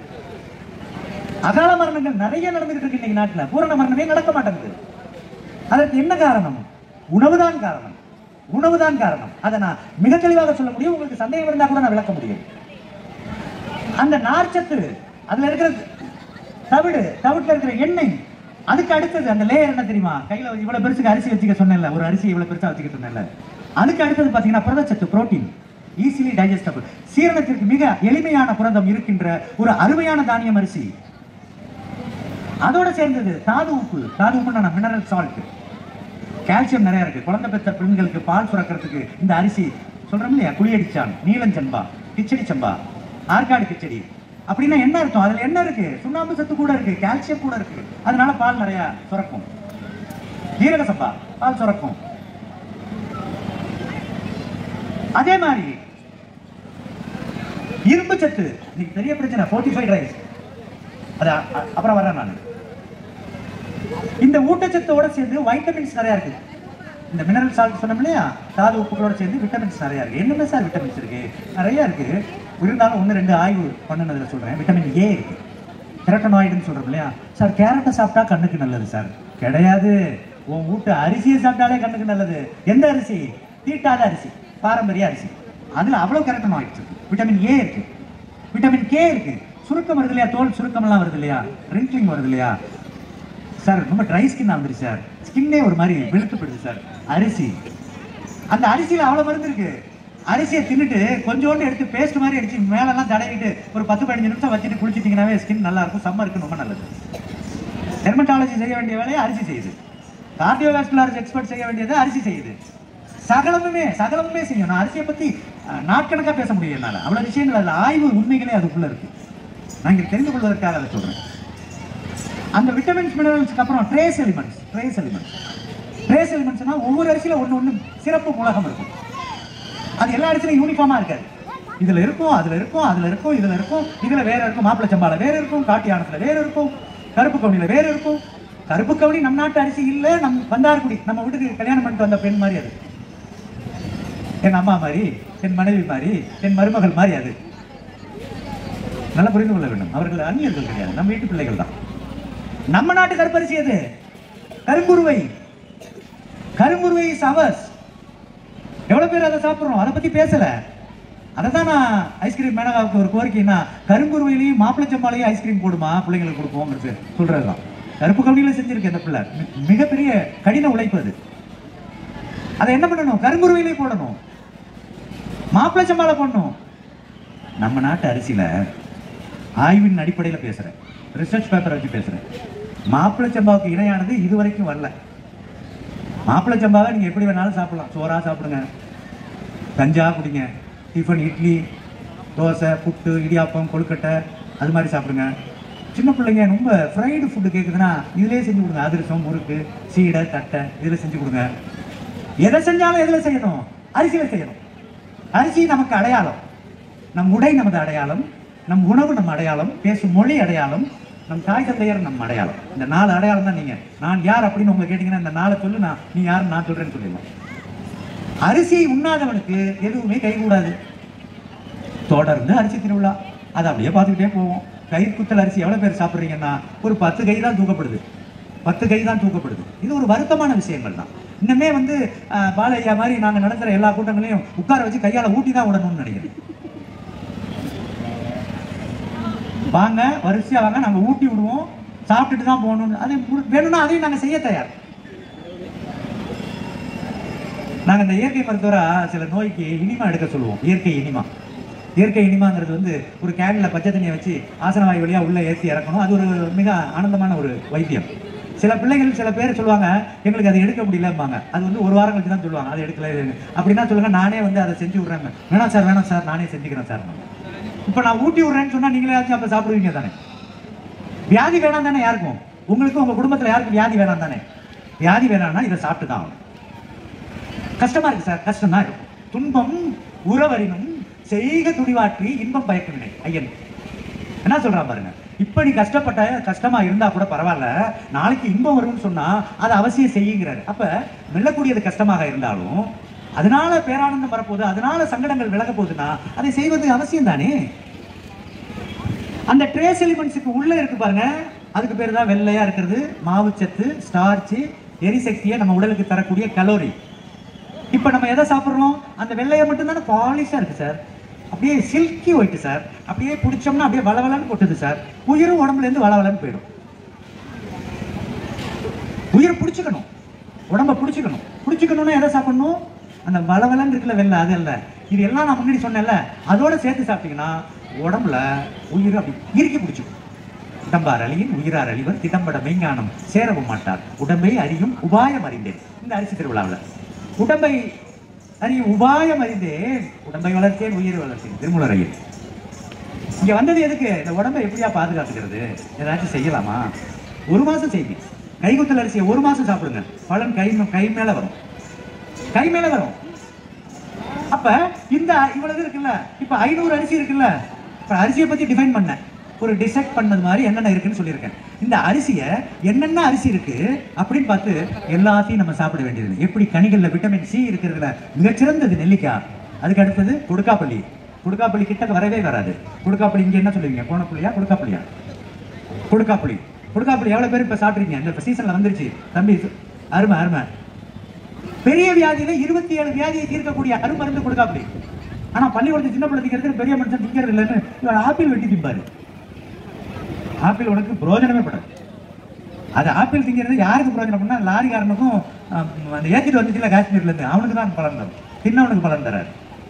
அகால மரணங்கள் நிறைய நடந்துகிட்டு இருக்கு இன்னைக்கு நாட்டுல பூரண மரணமே நடக்க மாட்டேங்குது அதற்கு என்ன காரணம் உணவுதான் காரணம் உணவுதான் காரணம் அதை நான் மிக தெளிவாக சொல்ல முடியும் உங்களுக்கு சந்தேகம் இருந்தா கூட நான் விளக்க முடியும் அந்த நார்ச்சத்து அதுல இருக்கிற தவிடு தவிட்டுல இருக்கிற எண்ணெய் அதுக்கு அடுத்தது அந்த லேயர் என்ன தெரியுமா கையில இவ்வளவு பெருசுக்கு அரிசி வச்சுக்க சொன்னேன்ல ஒரு அரிசி இவ்வளவு பெருசா வச்சுக்க சொன்னேன்ல அதுக்கு அடுத்தது பாத்தீங்கன்னா புரதச்சத்து புரோட்டீன் ஈஸிலி டைஜஸ்டபிள் சீரணத்திற்கு மிக எளிமையான புரதம் இருக்கின்ற ஒரு அருமையான தானியம் அரிசி அதோட சேர்ந்தது தாது உப்பு தாது உப்புன்னா மினரல் சால்ட் கால்சியம் நிறைய இருக்கு குழந்தை பெற்ற பெண்களுக்கு பால் சுரக்கிறதுக்கு இந்த அரிசி சொல்றோம் இல்லையா குளியடிச்சான் நீலஞ்சம்பா கிச்சடி சம்பா ஆற்காடு கிச்சடி அப்படின்னா என்ன அர்த்தம் அதுல என்ன இருக்கு சுண்ணாம்பு சத்து கூட இருக்கு கால்சியம் கூட இருக்கு அதனால பால் நிறைய சுரக்கும் ஜீரக சம்பா பால் சுரக்கும் அதே மாதிரி இரும்பு சத்து இன்னைக்கு பெரிய பிரச்சனை ஃபோர்ட்டிஃபைட் ரைஸ் அது அ- அ- அப்புறம் வரேன் நான் இந்த ஊட்டச்சத்தோட சேர்ந்து வைட்டமின்ஸ் நிறைய இருக்கு இந்த மினரல் சால்ட் சொன்னோம் இல்லையா தாது உப்புகளோட சேர்ந்து விட்டமின்ஸ் நிறைய இருக்கு என்னென்ன சார் விட்டமின்ஸ் இருக்கு நிறைய இருக்கு இருந்தாலும் ஒன்று ரெண்டு ஆய்வு பண்ணுனதுல சொல்றேன் விட்டமின் ஏ இருக்கு கெரட்டனாய்டுன்னு சொல்றோம் இல்லையா சார் கேரட்டை சாப்பிட்டா கண்ணுக்கு நல்லது சார் கிடையாது உன் வீட்டு அரிசியை சாப்பிட்டாலே கண்ணுக்கு நல்லது எந்த அரிசி தீட்டாத அரிசி பாரம்பரிய அரிசி அதுல அவ்வளவு கெரட்டனாய்ட்ஸ் இருக்கு விட்டமின் ஏ இருக்கு விட்டமின் கே இருக்கு சுருக்கம் வருது இல்லையா தோல் சுருக்கம்லாம் வருது இல்லையா ரிங்க்லிங் வருது இல்லையா சார் ரொம்ப ட்ரை ஸ்கின் வந்துருச்சு சார் ஸ்கின்னே ஒரு மாதிரி வெளுத்துப்படுது சார் அரிசி அந்த அரிசியில அவ்வளவு மருந்து இருக்கு அரிசியை தின்னுட்டு கொஞ்சோண்டு எடுத்து பேஸ்ட் மாதிரி அடிச்சு மேலெல்லாம் தடவிட்டு ஒரு பத்து பதினஞ்சு நிமிஷம் வச்சுட்டு குளிச்சிட்டிங்கனாவே ஸ்கின் நல்லா இருக்கும் சம்மருக்கு ரொம்ப நல்லது டெர்மட்டாலஜி செய்ய வேண்டிய வேலையை அரிசி செய்யுது கார்டியோவாஸ்குலர் எக்ஸ்பர்ட் செய்ய வேண்டியதை அரிசி செய்யுது சகலமுமே சகலமுமே செய்யும் நான் அரிசியை பத்தி அஹ், நாட்கணக்கா பேச முடியும் என்னால அவ்வளவு விஷயங்கள் அதுல ஆய்வு உண்மைகளே அதுக்குள்ள இருக்கு நான் இங்க தெரிந்து கொள்வதற்காக அதை சொல்றேன் அந்த விட்டமின்ஸ் மினரல்ஸ்க்கு அப்புறம் trace elements trace elements trace எலிமெண்ட்ஸ்னா ஒவ்வொரு அரிசியில ஒண்ணு ஒண்ணு சிறப்பு மூலகம் இருக்கும் அது எல்லா அரிசியிலும் யூனிஃபார்மா இருக்காது இதுல இருக்கும் அதுல இருக்கும் அதுல இருக்கும் இதுல இருக்கும் இதுல வேற இருக்கும் மாப்பிளை சம்பால வேற இருக்கும் காட்டியானத்துல வேற இருக்கும் கருப்பு கவுனில வேற இருக்கும் கருப்பு கவுனி நம் நாட்டு அரிசி இல்ல நம் வந்தார்குடி நம்ம வீட்டுக்கு கல்யாணம் பண்ணிட்டு வந்த பெண் மாதிரி அது என் அம்மா மாதிரி என் மனைவி மாதிரி என் மருமகள் மாதிரி அது நல்லா புரிந்து கொள்ள வேண்டும் அவர்கள் அந்நியர்கள் கிடையாது நம்ம வீட்டு பிள்ளைகள் தான் நம்ம நாட்டு கருப்பரிசி அது கருங்குருவை கருங்குருவை சவர்ஸ் எவ்வளவு பேர் அதை சாப்பிடுறோம் அதை பத்தி பேசல அதை தான் நான் ஐஸ்கிரீம் மேனகாவுக்கு ஒரு கோரிக்கைன்னா கருங்குருவையிலையும் மாப்பிளச்சம்பாலையும் ஐஸ்கிரீம் போடுமா பிள்ளைங்களுக்கு கொடுப்போங்கிறது சொல்றதுதான் கருப்பு கவுனியில செஞ்சிருக்கு அந்த பிள்ளை மி- மிகப்பெரிய கடின உழைப்பு அது அதை என்ன பண்ணணும் கருங்குருவிலே போடணும் மாப்பிளச்சம்பால போடணும் நம்ம நாட்டு அரிசியில ஆய்வின் அடிப்படையில பேசுறேன் ரிசர்ச் பேப்பரை வச்சு பேசுறேன் மாப்பிளச்சம்பாவுக்கு இணையானது இதுவரைக்கும் வரல மாப்பிளச்சம்பாவை நீங்க எப்படி வேணாலும் சாப்பிடலாம் சோறா சாப்பிடுங்க கஞ்சா குடிங்க டிஃபன் இட்லி தோசை புட்டு இடியாப்பம் கொழுக்கட்டை அது மாதிரி சாப்பிடுங்க சின்ன பிள்ளைங்க ரொம்ப ஃப்ரைடு ஃபுட்டு கேட்குதுன்னா இதுலயே செஞ்சு கொடுங்க அதிரசம் முறுக்கு சீடை தட்டை இதில் செஞ்சு கொடுங்க எதை செஞ்சாலும் எதில் செய்யணும் அரிசியில் செய்யணும் அரிசி நமக்கு அடையாளம் நம் உடை நமது அடையாளம் நம் உணவு நம் அடையாளம் பேசும் மொழி அடையாளம் நம் தாய் தந்தையர் நம் அடையாளம் இந்த நாலு அடையாளம் தான் நீங்க நான் யார் அப்படின்னு உங்களை கேட்டீங்கன்னா இந்த நாளை சொல்லு நான் நீ யார் நான் சொல்றேன்னு சொல்லிடலாம் அரிசியை உண்ணாதவனுக்கு எதுவுமே கைகூடாது தொடர்ந்து அரிசி திருவிழா அதை அப்படியே பார்த்துக்கிட்டே போவோம் கை குத்தல் அரிசி எவ்வளோ பேர் சாப்பிட்றீங்கன்னா ஒரு பத்து கை தான் தூக்கப்படுது பத்து கை தான் தூக்கப்படுது இது ஒரு வருத்தமான விஷயங்கள் தான் இன்னுமே வந்து ஆஹ், பாலையா மாதிரி நாங்கள் நடத்துகிற எல்லா கூட்டங்களையும் உட்கார வச்சு கையால் ஊட்டி தான் விடணும்னு நினைக்கிறேன் வாங்க வரிசையா வாங்க நாங்க ஊட்டி விடுவோம் சாப்பிட்டுட்டு தான் போகணும்னு அது மு- வேணும்னா அதையும் நாங்க செய்ய தயார் நாங்க இந்த இயற்கை மருத்துவரா சில நோய்க்கு இனிமா எடுக்க சொல்லுவோம் இயற்கை இனிமா இயற்கை இனிமாங்கிறது வந்து ஒரு கேனில் பச்சை தண்ணியை வச்சு ஆசனவாயு வழியா உள்ள ஏற்றி இறக்கணும் அது ஒரு மிக ஆனந்தமான ஒரு வைத்தியம் சில பிள்ளைகள் சில பேர் சொல்லுவாங்க எங்களுக்கு அதை எடுக்க முடியலம்பாங்க அது வந்து ஒரு வாரம் கழிச்சு தான் சொல்லுவாங்க அது எடுக்கல இது- அப்படின்னா சொல்லுங்க நானே வந்து அதை செஞ்சு விட்றேங்க வேணாம் சார் வேணாம் சார் நானே செஞ்சுக்கிறேன் சார் இப்போ நான் ஊட்டி விட்றேன்னு சொன்னா நீங்களே ஆச்சும் அப்போ சாப்பிடுவீங்க தானே வியாதி வேணாம் தானே யாருக்கும் உங்களுக்கு உங்க குடும்பத்துல யாருக்கும் வியாதி வேணாம் தானே வியாதி வேணாம்னா இதை சாப்பிட்டு தான் ஆகணும் கஷ்டமா இருக்கு சார் கஷ்டம் தான் இருக்கும் துன்பம் உறவரினும் செய்க துணிவாற்றி இன்பம் பயக்கவில்லை ஐயன் என்ன சொல்றான் பாருங்க இப்ப நீ கஷ்டப்பட்ட கஷ்டமா இருந்தா கூட பரவாயில்ல நாளைக்கு இன்பம் வரும்னு சொன்னா அதை அவசியம் செய்யுங்கிறாரு அப்ப வெல்லக்கூடியது கஷ்டமாக இருந்தாலும் அதனால பேரானந்தம் வரப்போகுது அதனால சங்கடங்கள் விலக போகுதுன்னா அதை செய்வது அவசியம் தானே அந்த ட்ரேஸ் எலிமெண்ட்ஸுக்கு உள்ள இருக்கு பாருங்க அதுக்கு பேர் தான் வெள்ளையா இருக்கிறது மாவுச்சத்து ஸ்டார்ச் எரிசக்தியை நம்ம உடலுக்கு தரக்கூடிய கலோரி இப்போ நம்ம எதை சாப்பிட்றோம் அந்த வெள்ளையை மட்டும் தானே பாலிஷாக இருக்கு சார் அப்படியே சில்கி ஒயிட்டு சார் அப்படியே பிடிச்சோம்னா அப்படியே வளவலன்னு கொட்டுது சார் உயிரும் உடம்புல இருந்து வளவலன்னு போயிடும் உயிரை பிடிச்சிக்கணும் உடம்ப பிடிச்சிக்கணும் பிடிச்சிக்கணும்னா எதை சாப்பிடணும் அந்த வளவலன்னு இருக்குல்ல வெள்ளை அது இல்ல இது எல்லாம் நான் முன்னாடி சொன்னேன்ல அதோட சேர்த்து சாப்பிட்டீங்கன்னா உடம்புல உயிர் அப்படி இறுக்கி பிடிச்சிக்கும் உடம்பார் அழியின் உயிரார் அழிவர் திடம்பட மெய்ஞானம் சேரவும் மாட்டார் உடம்பை அறியும் உபாயம் அறிந்தேன் இந்த அரிசி திருவிழாவில் உடம்பை அறியும் உபாயம் அறிந்தேன் உடம்பை வளர்த்தேன் உயிர் வளர்த்தேன் திருமுலரையில் இங்க வந்தது எதுக்கு இந்த உடம்பை எப்படியா பாதுகாத்துக்கிறது ஏதாச்சும் செய்யலாமா ஒரு மாசம் செய்தி கைகுத்தல் அரிசியை ஒரு மாசம் சாப்பிடுங்க பலன் கை மே- கை மேல வரும் கை மேல வரும் அப்ப இந்த இவ்வளவு இருக்குல்ல இப்ப ஐநூறு அரிசி இருக்குல்ல இப்ப அரிசியை பத்தி டிஃபைன் பண்ணேன் ஒரு டிசைட் பண்ணது மாதிரி என்னென்ன இருக்குன்னு சொல்லியிருக்கேன் இந்த அரிசியை என்னென்ன அரிசி இருக்கு அப்படின்னு பார்த்து எல்லாத்தையும் நம்ம சாப்பிட வேண்டியது எப்படி கனிகள்ல விட்டமின் சி இருக்கிறதுல மிகச்சிறந்தது நெல்லிக்காய் அதுக்கு அடுத்தது கொடுக்காப்பள்ளி கொடுக்காப்பள்ளி கிட்ட வரவே வராது கொடுக்காப்பள்ளி இங்க என்ன சொல்லுவீங்க கோணப்புள்ளியா கொடுக்காப்பள்ளியா கொடுக்காப்புளி கொடுக்காப்புளி எவ்வளவு பேர் இப்ப சாப்பிட்றீங்க இந்த சீசன்ல வந்துருச்சு தம்பி அருமை அருமை பெரிய வியாதியில இருபத்தி ஏழு வியாதியை தீர்க்கக்கூடிய அருமருந்து கொடுக்காப்புளி ஆனா பள்ளிக்கூடத்து சின்ன பிள்ளை திங்கிறது பெரிய மனுஷன் திங்கிறது இல்லைன்னு இவன் ஆப்பிள் வெட்டி திம்பாரு ஆப்பிள் உனக்கு பிரயோஜனமே படாது அது ஆப்பிள் திங்கிறது யாருக்கு பிரயோஜனம் பண்ணா லாரிக்காரனுக்கும் அஹ், அந்த ஏத்திட்டு வந்துச்சுல காஷ்மீர்ல இருந்து அவனுக்கு தான் பலன் தரும் தின்னவனுக்கு பலன் தராது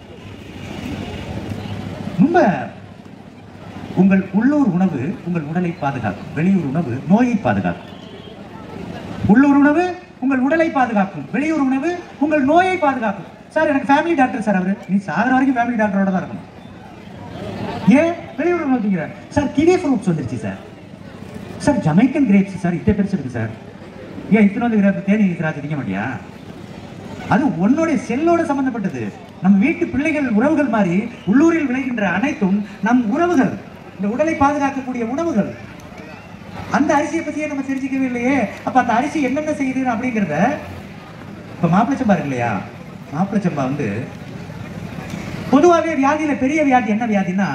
ரொம்ப உங்கள் உள்ளூர் உணவு உங்கள் உடலை பாதுகாக்கும் வெளியூர் உணவு நோயை பாதுகாக்கும் உள்ளூர் உணவு உங்கள் உடலை பாதுகாக்கும் வெளியூர் உணவு உங்கள் நோயை பாதுகாக்கும் சார் எனக்கு ஃபேமிலி டாக்டர் சார் அவரு நீ சாகிற வரைக்கும் ஃபேமிலி டாக்டரோட தான் இருக்கணும் ஏன் வெளியூர் உணவு திங்கிறார் சார் கிவி ஃப்ரூட்ஸ் வந்துருச்சு sir sir Jamaican grapes sir இத்தனை பெருசு இருக்கு சார் ஏன் இத்தனை வந்து கிரேப் தேனி திராட்சை திங்க மாட்டியா அது உன்னுடைய செல்லோட சம்பந்தப்பட்டது நம் வீட்டு பிள்ளைகள் உறவுகள் மாதிரி உள்ளூரில் விளைகின்ற அனைத்தும் நம் உறவுகள் இந்த உடலை பாதுகாக்கக்கூடிய உணவுகள் அந்த அரிசியை பத்தியே நம்ம தெரிஞ்சுக்கவே இல்லையே அப்ப அந்த அரிசி என்னென்ன செய்யுது அப்படிங்கிறத இப்ப மாப்பிளை சம்பா இருக்கு இல்லையா மாப்பிளை சம்பா வந்து பொதுவாகவே வியாதியில பெரிய வியாதி என்ன வியாதினா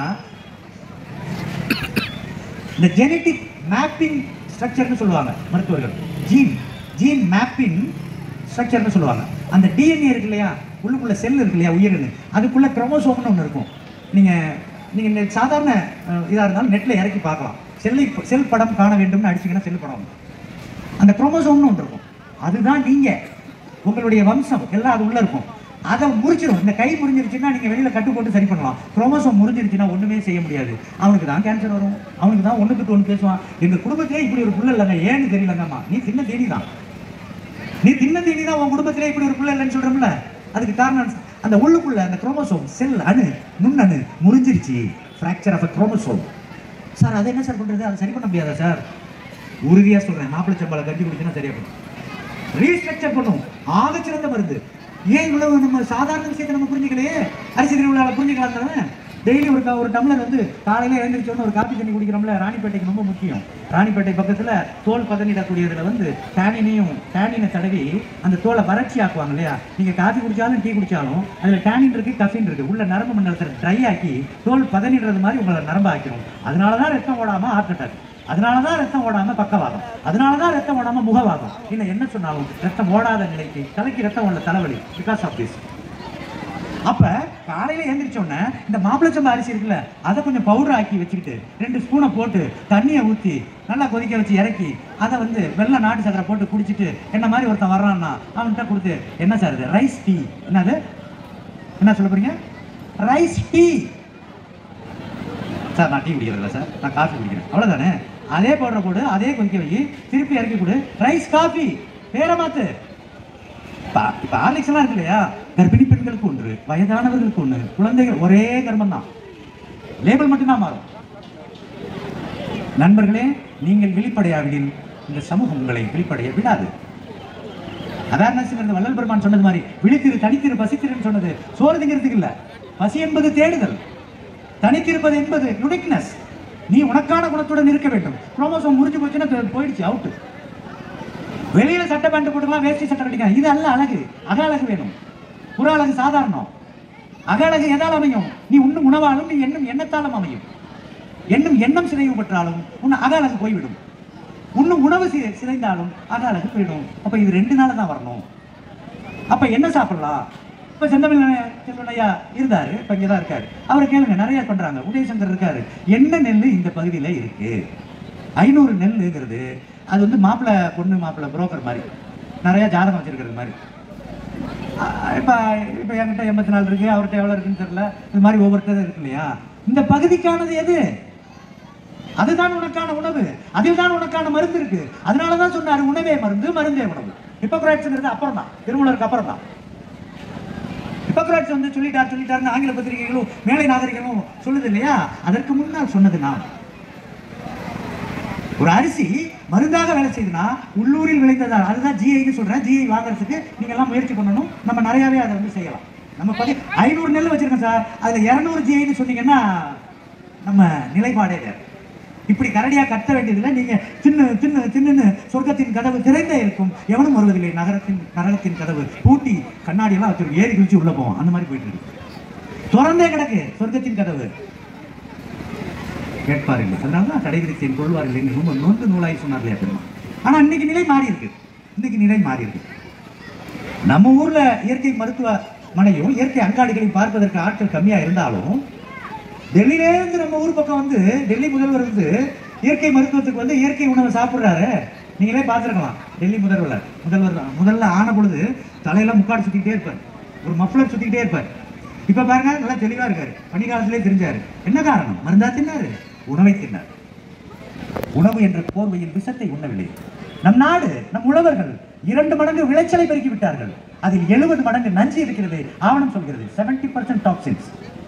இந்த ஜெனட்டிக் மேப்பிங் ஸ்ட்ரக்சர்னு சொல்லுவாங்க மருத்துவர்கள் ஜீன் ஜீன் மேப்பிங் ஸ்ட்ரக்சர்னு சொல்லுவாங்க அந்த டிஎன்ஏ இருக்கு இல்லையா உள்ளுக்குள்ள செல் இருக்கு இல்லையா உயிரினு அதுக்குள்ள குரோமோசோம்னு ஒன்று இருக்கும் நீங்க நீங்க இந்த சாதாரண அஹ், இதா இருந்தாலும் நெட்ல இறக்கி பார்க்கலாம் செல்லை செல் படம் காண வேண்டும்னு அடிச்சீங்கன்னா செல் படம் வரும். அந்த குரோமோசோம்னு ஒன்று இருக்கும் அதுதான் நீங்க உங்களுடைய வம்சம் எல்லாம் அது உள்ள இருக்கும் அதை முறிச்சிடும் இந்த கை முறிஞ்சிருச்சுன்னா நீங்க வெளியில கட்டு போட்டு சரி பண்ணலாம் குரோமோசோம் முறிஞ்சிருச்சுன்னா ஒண்ணுமே செய்ய முடியாது அவனுக்கு தான் கேன்சர் வரும் அவனுக்கு தான் ஒண்ணுக்கு ஒன்று பேசுவான் எங்க குடும்பத்திலே இப்படி ஒரு புள்ள இல்லைங்க ஏன்னு தெரியலங்கம்மா நீ சின்ன தேடி தான் நீ தின்ன தீனி தான் உன் குடும்பத்திலே இப்படி ஒரு பிள்ளை இல்லைன்னு சொல்றோம்ல அதுக்கு காரணம் அந்த உள்ளுக்குள்ள அந்த குரோமோசோம் செல் அணு நுண்ணணு முறிஞ்சிருச்சு fracture of a chromosome sir அதை என்ன சார் பண்றது அதை சரி பண்ண முடியாதா சார் உறுதியா சொல்றேன் மாப்பிள்ளை சம்பளம் கஞ்சி குடிச்சுன்னா சரியா பண்ணும் ரீஸ்ட்ரக்சர் பண்ணும் ஆகச்சிறந்த மருந்து ஏன் இவ்வளவு நம்ம சாதாரண விஷயத்தை நம்ம புரிஞ்சுக்கலையே அரிசி திருவிழாவில் புரிஞ்சுக்கலாம் தானே டெய்லி ஒரு க- ஒரு டம்ளர் வந்து காலையில எழுந்திரிச்ச உடனே ஒரு காப்பி தண்ணி குடிக்கிறோம்ல ராணிப்பேட்டைக்கு ரொம்ப முக்கியம் ராணிப்பேட்டை பக்கத்துல தோல் பதனிடக்கூடியதுல வந்து டேனினையும் டேனினை தடவி அந்த தோலை வறட்சி ஆக்குவாங்க இல்லையா நீங்க காஃபி குடிச்சாலும் டீ குடிச்சாலும் அதுல டேனின் இருக்கு கஃபின் இருக்கு உள்ள நரம்பு மண்டலத்தில் ட்ரை ஆக்கி தோல் பதனிடுறது மாதிரி உங்களை நரம்பு ஆக்கிரும் அதனாலதான் ரத்தம் ஓடாம ஹார்ட் அட்டாக் அதனாலதான் ரத்தம் ஓடாம பக்கவாதம் அதனாலதான் ரத்தம் ஓடாம முகவாதம் இல்ல என்ன சொன்னாலும் ரத்தம் ஓடாத நிலைக்கு தலைக்கு ரத்தம் உள்ள தலைவலி பிகாஸ் ஆஃப் திஸ் அப்ப காலையில எழுந்திரிச்ச உடனே இந்த மாப்பிளச்சம்பா அரிசி இருக்குல்ல அதை கொஞ்சம் பவுடர் ஆக்கி வச்சுக்கிட்டு ரெண்டு ஸ்பூனை போட்டு தண்ணியை ஊத்தி நல்லா கொதிக்க வச்சு இறக்கி அதை வந்து வெள்ளை நாட்டு சக்கரை போட்டு குடிச்சிட்டு என்ன மாதிரி ஒருத்தன் வர்றான்னா அவன்கிட்ட கொடுத்து என்ன சார் இது ரைஸ் டீ என்னது என்ன சொல்ல போறீங்க ரைஸ் டீ சார் நான் டீ குடிக்கிறதில்ல சார் நான் காஃபி குடிக்கிறேன் அவ்வளவுதானே அதே பவுடரை போடு அதே கொதிக்க வை திருப்பி இறக்கி கொடு ரைஸ் காஃபி பேரை மாத்து இப்ப இப்ப ஹார்லிக்ஸ் எல்லாம் இருக்கு இல்லையா கர்ப்பிணி பெண்களுக்கு ஒன்று வயதானவர்களுக்கு ஒன்று குழந்தைகள் ஒரே கர்மம் தான் லேபிள் மட்டும்தான் மாறும் நண்பர்களே நீங்கள் விழிப்படையாவிடில் இந்த சமூகம் உங்களை விழிப்படைய விடாது அவேர்னஸ்ங்கிறது வள்ளல் பெருமான் சொன்னது மாதிரி விழித்திரு தனித்திரு பசித்திருன்னு சொன்னது சோறு திங்கிறதுக்கு இல்ல பசி என்பது தேடுதல் தனித்திருப்பது என்பது யுனிக்னஸ் நீ உனக்கான குணத்துடன் இருக்க வேண்டும் குரோமோசோம் முறிஞ்சு போச்சுன்னா அது போயிடுச்சு அவுட் வெளியில சட்டை பேண்ட் போட்டுக்கலாம் வேஷ்டி சட்டை கட்டிக்கலாம் இது அல்ல அழகு அக அழகு வேணும் புற அழகு சாதாரணம் அக அழகு எதால் அமையும் நீ உண்ணும் உணவாலும் நீ எண்ணும் எண்ணத்தாலும் அமையும் எண்ணும் எண்ணம் சிதைவு பெற்றாலும் உன் அக அழகு போய்விடும் உண்ணும் உணவு சி- சிதைந்தாலும் அக அழகு போயிடும் அப்ப இது ரெண்டு நாள் தான் வரணும் அப்ப என்ன சாப்பிடலாம் இப்ப செந்தமிழ் செல்வனையா இருந்தாரு இப்ப இங்கதான் இருக்காரு அவரை கேளுங்க நிறைய பண்றாங்க உதயசங்கர் இருக்காரு என்ன நெல் இந்த பகுதியில இருக்கு ஐநூறு நெல்லுங்கிறது அது வந்து மாப்பிள்ளை பொண்ணு மாப்பிள்ளை புரோக்கர் மாதிரி நிறைய ஜாதகம் வச்சிருக்கிறது மாதிரி ஆஹ் இப்ப இப்ப என்கிட்ட எண்பத்தி நாலு இருக்கு அவர்கிட்ட எவ்வளவு இருக்குன்னு தெரியல இது மாதிரி ஒவ்வொருத்தரும் இருக்கு இல்லையா இந்த பகுதிக்கானது எது அதுதான் உனக்கான உணவு அதில் தான் உனக்கான மருந்து இருக்கு அதனாலதான் சொன்னாரு உணவே மருந்து மருந்தே உணவு ஹிப்போக்ராட்ஸ்ங்கிறது அப்புறம் தான் திருமூலருக்கு அப்புறம் தான் ஹிப்போக்ராட்ஸ் வந்து சொல்லிட்டார் சொல்லிட்டாருன்னு ஆங்கில பத்திரிகைகளும் மேலை நாகரிகமும் சொல்லுது இல்லையா அதற்கு முன்னால் சொன்னது நான் ஒரு அரிசி மருந்தாக வேலை செய்யுதுன்னா உள்ளூரில் விளைந்ததா அதுதான் ஜிஐன்னு சொல்றேன் ஜிஐ வாங்குறதுக்கு நீங்க எல்லாம் முயற்சி பண்ணணும் நம்ம நிறையவே அதை வந்து செய்யலாம் நம்ம பதி ஐநூறு நெல் வச்சிருக்கோம் சார் அதுல இருநூறு ஜிஐன்னு சொன்னீங்கன்னா நம்ம நிலைப்பாடே வேறு இப்படி கரடியா கத்த வேண்டியதில்லை நீங்க தின்னு தின்னு தின்னுன்னு சொர்க்கத்தின் கதவு திறந்தே இருக்கும் எவனும் வருவதில்லை நகரத்தின் நரகத்தின் கதவு பூட்டி கண்ணாடி எல்லாம் வச்சிருக்கும் ஏறி குளிச்சு உள்ள போவோம் அந்த மாதிரி போயிட்டு இருக்கு திறந்தே கிடக்கு சொர்க்கத்தின் கதவு கேட்பார் இல்லை அதனால தான் கடைபிடித்தேன் கொள்வார் இல்லைன்னு ரொம்ப நொந்து நூலாய் சொன்னார் இல்லையா பெருமா ஆனா இன்னைக்கு நிலை மாறி இருக்கு இன்னைக்கு நிலை மாறி இருக்கு நம்ம ஊர்ல இயற்கை மருத்துவ மனையும் இயற்கை அங்காடிகளையும் பார்ப்பதற்கு ஆட்கள் கம்மியா இருந்தாலும் டெல்லியிலே இருந்து நம்ம ஊர் பக்கம் வந்து டெல்லி முதல்வர் வந்து இயற்கை மருத்துவத்துக்கு வந்து இயற்கை உணவை சாப்பிடுறாரு நீங்களே பார்த்துருக்கலாம் டெல்லி முதல்வர் முதல்வர் தான். முதல்ல ஆன பொழுது தலையெல்லாம் முக்காடு சுத்திக்கிட்டே இருப்பார் ஒரு மஃப்ளர் சுத்திக்கிட்டே இருப்பார் இப்ப பாருங்க நல்லா தெளிவா இருக்காரு பனிகாலத்திலே தெரிஞ்சாரு என்ன காரணம் மருந்தா தின்னாரு உணவை தின்னார் உணவு என்ற போர்வையில் விஷத்தை உண்ணவில்லை நம் நாடு நம் உழவர்கள் இரண்டு மடங்கு விளைச்சலை பெருக்கி விட்டார்கள் அதில் எழுபது மடங்கு நஞ்சு இருக்கிறது ஆவணம் சொல்கிறது 70% பர்சன்ட் டாக்ஸின்ஸ்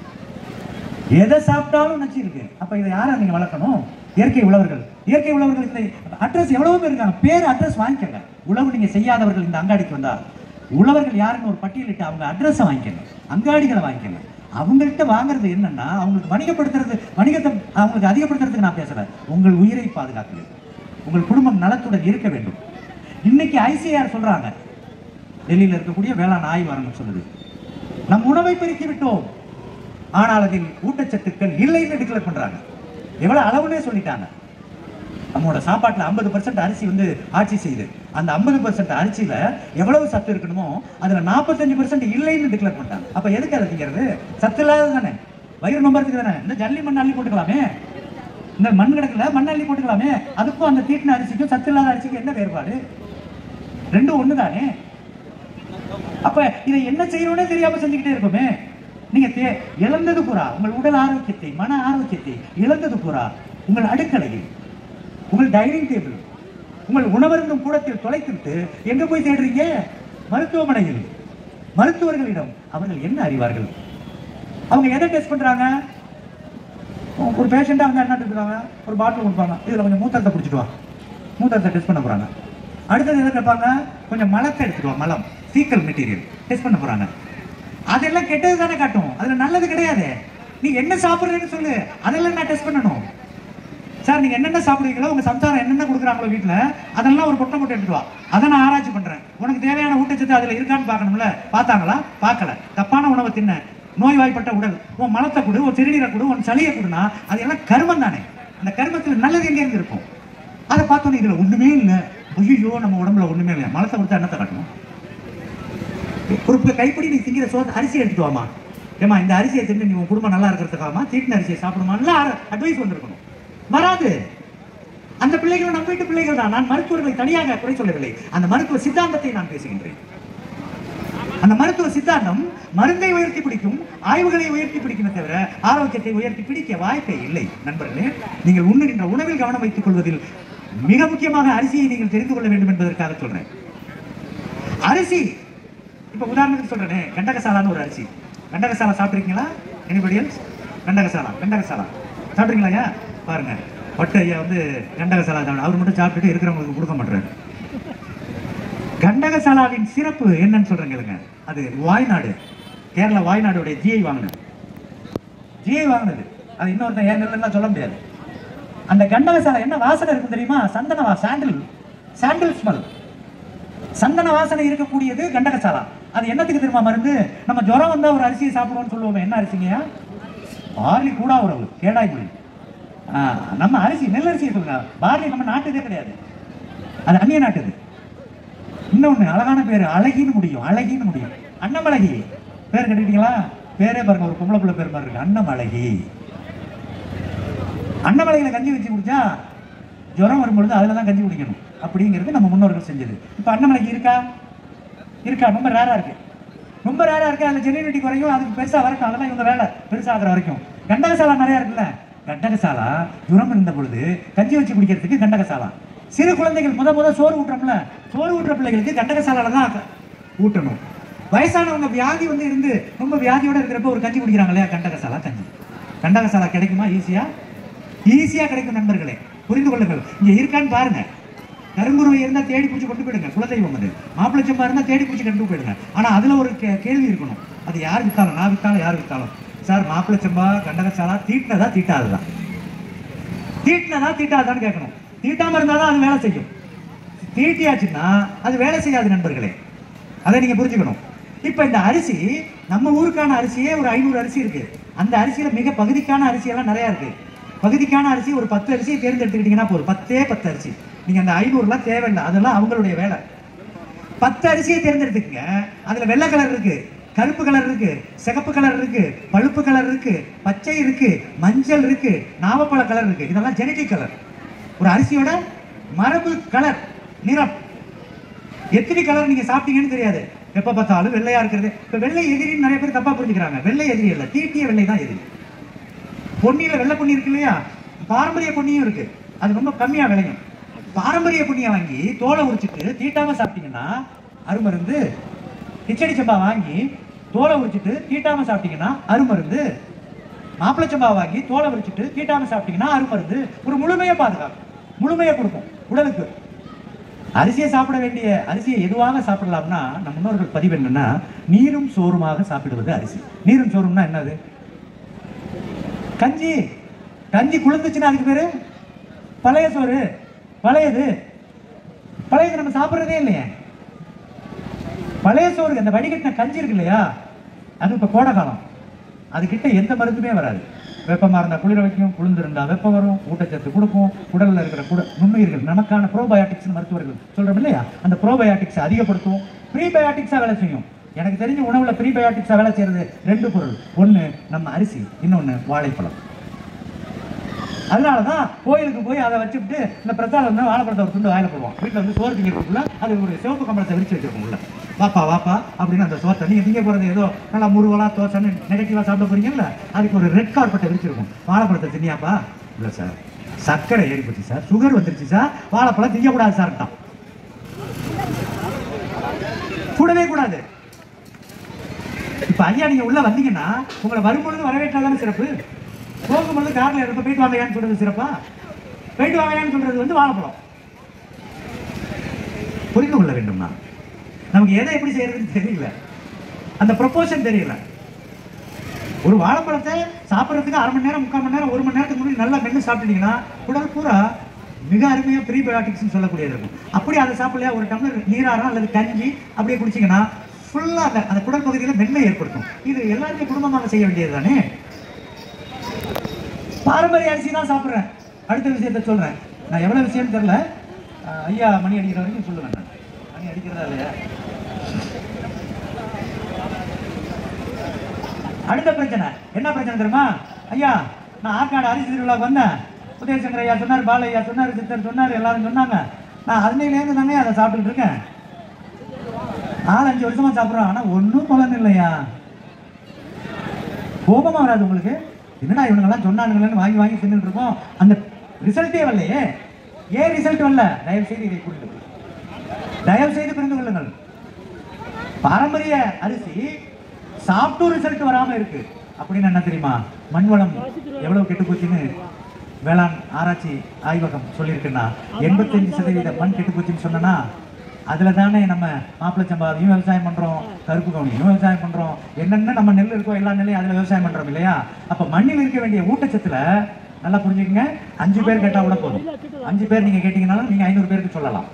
எதை சாப்பிட்டாலும் நச்சு இருக்கு அப்ப இதை யாரை நீங்க வளர்க்கணும் இயற்கை உழவர்கள் இயற்கை உழவர்கள் இந்த அட்ரஸ் எவ்வளவு பேர் இருக்காங்க பேர் அட்ரஸ் வாங்கிக்கங்க உழவு நீங்க செய்யாதவர்கள் இந்த அங்காடிக்கு வந்தா உழவர்கள் யாருன்னு ஒரு பட்டியலிட்டு அவங்க அட்ரஸை வாங்கிக்கங்க அங்காடிகளை வாங்கிக்கங்க அவங்கள்ட்ட வாங்குறது என்னன்னா அவங்களுக்கு வணிகப்படுத்துறது வணிகத்தை அவங்களுக்கு அதிகப்படுத்துறதுக்கு நான் பேசல உங்கள் உயிரை பாதுகாக்கிறது உங்கள் குடும்பம் நலத்துடன் இருக்க வேண்டும் இன்னைக்கு ஐசிஆர் சொல்றாங்க டெல்லியில இருக்கக்கூடிய வேளாண் ஆய்வாளர்கள் சொல்லுது நம் உணவை பெருக்கி விட்டோம் ஆனால் அதில் ஊட்டச்சத்துக்கள் இல்லைன்னு டிக்ளேர் பண்றாங்க எவ்வளவு அளவுனே சொல்லிட்டாங்க நம்மளோட சாப்பாட்டுல ஐம்பது பர்சன்ட் அரிசி வந்து ஆட்சி செய்யுது அந்த ஐம்பது பர்சன்ட் அரிசியில எவ்வளவு சத்து இருக்கணுமோ அதுல நாற்பத்தஞ்சு பர்சன்ட் இல்லைன்னு டிக்ளேர் பண்ணிட்டாங்க அப்ப எதுக்கு அதை திங்கிறது சத்து இல்லாதது தானே வயிறு நம்புறதுக்கு தானே இந்த ஜல்லி மண் அள்ளி போட்டுக்கலாமே இந்த மண் கிடக்குல மண் அள்ளி போட்டுக்கலாமே அதுக்கும் அந்த தீட்டின அரிசிக்கும் சத்து இல்லாத அரிசிக்கும் என்ன வேறுபாடு ரெண்டும் ஒண்ணுதானே அப்ப இதை என்ன செய்யணும்னே தெரியாம செஞ்சுக்கிட்டே இருக்கோமே நீங்க தே- இழந்தது பூரா உங்கள் உடல் ஆரோக்கியத்தை மன ஆரோக்கியத்தை இழந்தது பூரா உங்கள் அடுக்கலையில் உங்கள் டைனிங் டேபிள் உங்கள் உணவருந்தும் கூடத்தில் தொலைத்துவிட்டு எங்க போய் தேடுறீங்க மருத்துவமனையில் மருத்துவர்களிடம் அவர்கள் என்ன அறிவார்கள் அவங்க எதை டெஸ்ட் பண்றாங்க ஒரு பேஷண்ட்டாக வந்து என்ன எடுத்துக்கிறாங்க ஒரு பாட்டில் கொடுப்பாங்க இதில் கொஞ்சம் மூத்தரத்தை பிடிச்சிட்டு வா மூத்தரத்தை டெஸ்ட் பண்ண போகிறாங்க அடுத்தது எதை கேட்பாங்க கொஞ்சம் மலத்தை எடுத்துட்டு வா மலம் ஃபீக்கல் மெட்டீரியல் டெஸ்ட் பண்ண போகிறாங்க அதெல்லாம் கெட்டது தானே காட்டும் அதில் நல்லது கிடையாது நீ என்ன சாப்பிட்றேன்னு சொல்லு அதெல்லாம் நான் டெஸ்ட் பண்ணணும் சார் நீங்க என்னென்ன சாப்பிடுவீங்களோ உங்க சம்சாரம் என்னென்ன கொடுக்குறாங்களோ வீட்ல அதெல்லாம் ஒரு கொட்டை போட்டு எடுத்துட்டு வா அதை நான் ஆராய்ச்சி பண்றேன் உனக்கு தேவையான ஊட்டச்சத்து அதுல இருக்கான்னு பார்க்கணும்ல பார்த்தாங்களா பார்க்கல தப்பான உணவை தின்ன நோய்வாய்ப்பட்ட உடல் உன் மலத்தை கொடு உன் சிறுநீரை கொடு உன் சளியை கொடுனா அது எல்லாம் கர்மம் தானே அந்த கர்மத்தில் நல்லது எங்க இருந்து இருக்கும் அதை பார்த்தோன்னே இதுல ஒண்ணுமே இல்லை ஐயோ நம்ம உடம்புல ஒண்ணுமே இல்லை மலத்தை கொடுத்தா என்னத்தை காட்டணும் ஒரு ப- கைப்பிடி நீ திங்கிற சோத்து அரிசி எடுத்துட்டு வாமா ஏமா இந்த அரிசியை தின்னு நீ உன் குடும்பம் நல்லா இருக்கிறதுக்காகமா தீட்டின அரிசியை சாப்பிடுமான்ல அட்வைஸ் வந்திருக்கணும் வராது அந்த பிள்ளைகள் நம்ம வீட்டு பிள்ளைகள் தான் நான் மருத்துவர்களை தனியாக குறை சொல்லவில்லை அந்த மருத்துவ சித்தாந்தத்தை நான் பேசுகின்றேன் அந்த மருத்துவ சித்தாந்தம் மருந்தை உயர்த்தி பிடிக்கும் ஆய்வுகளை உயர்த்தி பிடிக்குமே தவிர ஆரோக்கியத்தை உயர்த்தி பிடிக்க வாய்ப்பே இல்லை நண்பர்களே நீங்கள் உண்ணுகின்ற உணவில் கவனம் வைத்துக் கொள்வதில் மிக முக்கியமாக அரிசியை நீங்கள் தெரிந்து கொள்ள வேண்டும் என்பதற்காக சொல்றேன் அரிசி இப்ப உதாரணத்துக்கு சொல்றேனே கண்டகசாலான்னு ஒரு அரிசி கண்டகசாலா சாப்பிட்ருக்கீங்களா எனிபடி எல்ஸ் கண்டகசாலா கண்டகசாலா சாப்பிட்றீங்களா ஐயா பாருங்க பட்டு ஐயா வந்து கண்டகசாலா சாப்பிட அவர் மட்டும் சாப்பிட்டுட்டு இருக்கிறவங்களுக்கு கொடுக்க மாட்டாரு கண்டகசாலாவின் சிறப்பு என்னன்னு சொல்றேன் கேளுங்க அது வாய்நாடு கேரளா வாய்நாடுடைய ஜிஐ வாங்கினது ஜிஐ வாங்கினது அது இன்னொருத்தன் ஏன் இல்லைன்னா சொல்ல முடியாது அந்த கண்டகசாலா என்ன வாசனை இருக்கும் தெரியுமா சந்தன வா சாண்டில் சாண்டில் ஸ்மெல் சந்தன வாசனை இருக்கக்கூடியது கண்டகசாலா அது என்னத்துக்கு தெரியுமா மருந்து நம்ம ஜுரம் வந்தா ஒரு அரிசியை சாப்பிடுவோம்னு சொல்லுவோமே என்ன அரிசிங்கயா பார்லி கூடா உறவு கேடாய் மொழி ஆ, நம்ம அரிசி நெல் அரிசியை சொல்லுங்க பார்லி நம்ம நாட்டுதே கிடையாது அது அந்நிய நாட்டுது இன்னொன்னு அழகான பேர் அழகின்னு முடியும் அழகின்னு முடியும் அன்னமழகி பேர் கேட்டுக்கிட்டீங்களா பேரே பாருங்க ஒரு பொம்பளை பிள்ளை பேர் மாதிரி இருக்கு அன்னமழகி அன்னமலையில கஞ்சி வச்சு குடிச்சா ஜுரம் வரும்பொழுது அதில் தான் கஞ்சி குடிக்கணும் அப்படிங்கிறது நம்ம முன்னோர்கள் செஞ்சது இப்போ அன்னமலைக்கு இருக்கா இருக்கா ரொம்ப ரேரா இருக்கு ரொம்ப ரேரா இருக்கு அதில் ஜெனினிட்டி குறையும் அதுக்கு பெருசா வரட்டும் அதெல்லாம் இவங்க வேலை பெருசாகிற வரைக்கும் கண்டகசாலா நிறைய இருக்குல்ல கண்டகசாலா ஜுரம் இருந்த பொழுது கஞ்சி வச்சு குடிக்கிறதுக்கு கண்டகசாலா சிறு குழந்தைகள் முத முத சோறு ஊட்டுறோம்ல சோறு ஊட்டுற பிள்ளைகளுக்கு கண்டகசாலால தான் ஊட்டணும் வயசானவங்க வியாதி வந்து இருந்து ரொம்ப வியாதியோட இருக்கிறப்ப ஒரு கஞ்சி குடிக்கிறாங்க இல்லையா கண்டகசாலா கஞ்சி கண்டகசாலா கிடைக்குமா ஈஸியா ஈஸியா கிடைக்கும் நண்பர்களே புரிந்து கொள்ளுங்கள் இங்க இருக்கான்னு பாருங்க கருங்குருவை இருந்தா தேடி பிடிச்சி கொண்டு போயிடுங்க குலதெய்வம் அது மாப்பிளச்சம்பா இருந்தா தேடி பிடிச்சி கொண்டு போயிடுங்க ஆனா அதுல ஒரு கே- கேள்வி இருக்கணும் அது யார் வித்தாலும் நான் வித்தாலும் யார் வித்தாலும் சார் மாப்பிளச்சம்பா கண்டகசாலா தீட்டினதா தீட்டாததா தீட்டினதா தீட்டாதான்னு கேட்கணும் தீட்டாம இருந்தாதான் அது வேலை செய்யும் தீட்டியாச்சுன்னா அது வேலை செய்யாது நண்பர்களே அதை நீங்க புரிஞ்சுக்கணும் இப்ப இந்த அரிசி நம்ம ஊருக்கான அரிசியே ஒரு ஐநூறு அரிசி இருக்கு அந்த அரிசியில மிக பகுதிக்கான அரிசி எல்லாம் நிறைய இருக்கு பகுதிக்கான அரிசி ஒரு பத்து அரிசியை தேர்ந்தெடுத்துக்கிட்டீங்கன்னா போதும் பத்தே பத்து அரிசி நீங்க அந்த ஐநூறுலாம் தேவையில்லை அதெல்லாம் அவங்களுடைய வேலை பத்து அரிசியை தேர்ந்தெடுத்துக்கங்க அதுல வெள்ளை கலர் இருக்கு கருப்பு கலர் இருக்கு சிகப்பு கலர் இருக்கு பழுப்பு கலர் இருக்கு பச்சை இருக்கு மஞ்சள் இருக்கு நாவப்பழ கலர் இருக்கு இதெல்லாம் ஜெனடிக் கலர் ஒரு அரிசியோட மரபு கலர் நிறம் எத்தனை கலர் நீங்க சாப்பிட்டீங்கன்னு தெரியாது எப்ப பார்த்தாலும் வெள்ளையா இருக்கிறது இப்ப வெள்ளை எதிரின்னு நிறைய பேர் தப்பா புரிஞ்சுக்கிறாங்க வெள்ளை எதிரி இல்ல தீட்டிய வெள்ளை தான் எதிரி பொன்னியில வெள்ளை பொன்னி இருக்கு இல்லையா பாரம்பரிய பொன்னியும் இருக்கு அது ரொம்ப கம்மியா விளையும் பாரம்பரிய பொன்னியை வாங்கி தோலை உரிச்சிட்டு தீட்டாம சாப்பிட்டீங்கன்னா அருமருந்து கிச்சடி சம்பா வாங்கி தோலை உரிச்சிட்டு தீட்டாம சாப்பிட்டீங்கன்னா அருமருந்து மாப்பிளை சம்பா வாங்கி தோலை உரிச்சிட்டு தீட்டாம சாப்பிட்டீங்கன்னா அருமருந்து ஒரு முழுமையை பாதுகாக்கும் முழுமையை கொடுக்கும் உடலுக்கு அரிசியை சாப்பிட வேண்டிய அரிசியை எதுவாக சாப்பிடலாம்னா நம் முன்னோர்கள் பதிவு என்னன்னா நீரும் சோறுமாக சாப்பிடுவது அரிசி நீரும் சோறும்னா என்னது கஞ்சி கஞ்சி குளிர்ந்துச்சுன்னா அதுக்கு பேரு பழைய சோறு பழையது பழையது நம்ம சாப்பிட்றதே இல்லையே பழைய சோறு அந்த வடிகட்டின கஞ்சி இருக்கு இல்லையா அது இப்ப கோடை காலம் அதுகிட்ட எந்த மருந்துமே வராது வெப்பமா இருந்தா குளிர வைக்கும் குளிர்ந்திருந்தா வெப்பம் வரும் ஊட்டச்சத்து கொடுக்கும் உடல்ல இருக்கிற குட நுண்ணுயிர்கள் நமக்கான ப்ரோபயாட்டிக்ஸ் மருத்துவர்கள் சொல்றோம் இல்லையா அந்த ப்ரோபயாட்டிக்ஸ் அதிகப்படுத்தும் ப்ரீபயாட்டிக்ஸா வேலை செய்யும் எனக்கு தெரிஞ்ச உணவுல ப்ரீபயாட்டிக்ஸா வேலை செய்யறது ரெண்டு பொருள் ஒண்ணு நம்ம அரிசி இன்னொன்னு வாழைப்பழம் அதனாலதான் கோயிலுக்கு போய் அதை வச்சுட்டு இந்த பிரசாதம் வந்து வாழைப்பழத்தை ஒரு துண்டு வாயில போடுவோம் வீட்டுல வந்து சோறு திங்கிறதுக்குள்ள அது ஒரு சிவப்பு கம்பளத்தை விரிச்சு வச்சிருக்கோம் உள்ள வாப்பா வாப்பா அப்படின்னு அந்த சோத்தை நீங்க திங்க போறது ஏதோ நல்லா முருவலா தோசைன்னு நெகட்டிவா சாப்பிட போறீங்கல்ல அதுக்கு ஒரு ரெட் கார்பெட்டை விரிச்சிருக்கும் வாழைப்பழத்தை தின்னியாப்பா இல்ல சார் சர்க்கரை ஏறி போச்சு சார் சுகர் வந்துருச்சு சார் வாழைப்பழம் திங்கக்கூடாது சார்ட்டான் கூடவே கூடாது இப்ப ஐயா நீங்க உள்ள வந்தீங்கன்னா உங்களை வரும்பொழுது வரவேற்றாதானே சிறப்பு போகும்போது கார்ல இருக்க போயிட்டு வாங்கயான்னு சொல்றது சிறப்பா போயிட்டு வாங்கயான்னு சொல்றது வந்து வாழைப்பழம் புரிந்து கொள்ள வேண்டும் நான் நமக்கு எதை எப்படி செய்யறதுன்னு தெரியல அந்த ப்ரொபோஷன் தெரியல ஒரு வாழைப்பழத்தை சாப்பிட்றதுக்கு அரை மணி நேரம் முக்கால் மணி நேரம் ஒரு மணி நேரத்துக்கு முன்னாடி நல்லா மென்று சாப்பிட்டீங்கன்னா உடல் பூரா மிக அருமையாக ப்ரீபயோட்டிக்ஸ்னு சொல்லக்கூடியது இருக்கும் அப்படி அதை சாப்பிடலையா ஒரு டம்ளர் நீராரம் அல்லது கஞ்சி அப்படியே குடிச்சீங்கன்னா ஃபுல்லாக அந்த அந்த குடல் பகுதியில் மென்மை ஏற்படுத்தும் இது எல்லாருமே குடும்பமாக செய்ய வேண்டியது தானே பாரம்பரிய அரிசி தான் சாப்பிட்றேன் அடுத்த விஷயத்த சொல்றேன் நான் எவ்வளவு விஷயம் தெரியல அஹ் ஐயா மணி அடிக்கிற வரைக்கும் சொல்லுவேன் நான் மணி அடிக்கிறதா இல்லையா அடுத்த பிரச்சனை என்ன பிரச்சனை தெரியுமா ஐயா நான் ஆற்காடு அரிசி திருவிழாவுக்கு வந்தேன் உதயசங்கர் ஐயா சொன்னார் பாலையா சொன்னார் சித்தர் சொன்னார் எல்லாரும் சொன்னாங்க நான் அதுலேருந்து தானே அதை சாப்பிட்டுட்டு இருக்கேன் நாலு அஞ்சு வருஷமா சாப்பிட்றோம் ஆனா ஒன்றும் பலன் இல்லையா கோபமா வராது உங்களுக்கு என்னடா இவனுங்கெல்லாம் சொன்னானுங்களேன்னு வாங்கி வாங்கி தின்னுட்டு இருக்கோம் அந்த ரிசல்ட்டே வரலையே ஏன் ரிசல்ட் வரல தயவு செய்து இதை புரிந்து கொள்ளுங்கள். தயவு செய்து புரிந்து கொள்ளுங்கள் பாரம்பரிய அரிசி சாப்பிட்டும் ரிசல்ட் வராம இருக்கு அப்படின்னு என்ன தெரியுமா மண் வளம் எவ்வளவு கெட்டு போச்சுன்னு வேளாண் ஆராய்ச்சி ஆய்வகம் சொல்லியிருக்குன்னா எண்பத்தஞ்சு சதவீத மண் கெட்டு போச்சுன்னு சொன்னா அதுல தானே நம்ம மாப்பிள்ளை சம்பாவையும் விவசாயம் பண்றோம் கருப்பு கவுனியும் விவசாயம் பண்றோம் என்னென்ன நம்ம நெல் இருக்கோ எல்லா நெல்லையும் அதுல விவசாயம் பண்றோம் இல்லையா அப்ப மண்ணில் இருக்க வேண்டிய ஊட்டச்சத்துல நல்லா புரிஞ்சுக்கங்க அஞ்சு பேர் கேட்டா கூட போதும் அஞ்சு பேர் நீங்க கேட்டீங்கன்னாலும் நீங்க ஐநூறு பேருக்கு சொல்லலாம்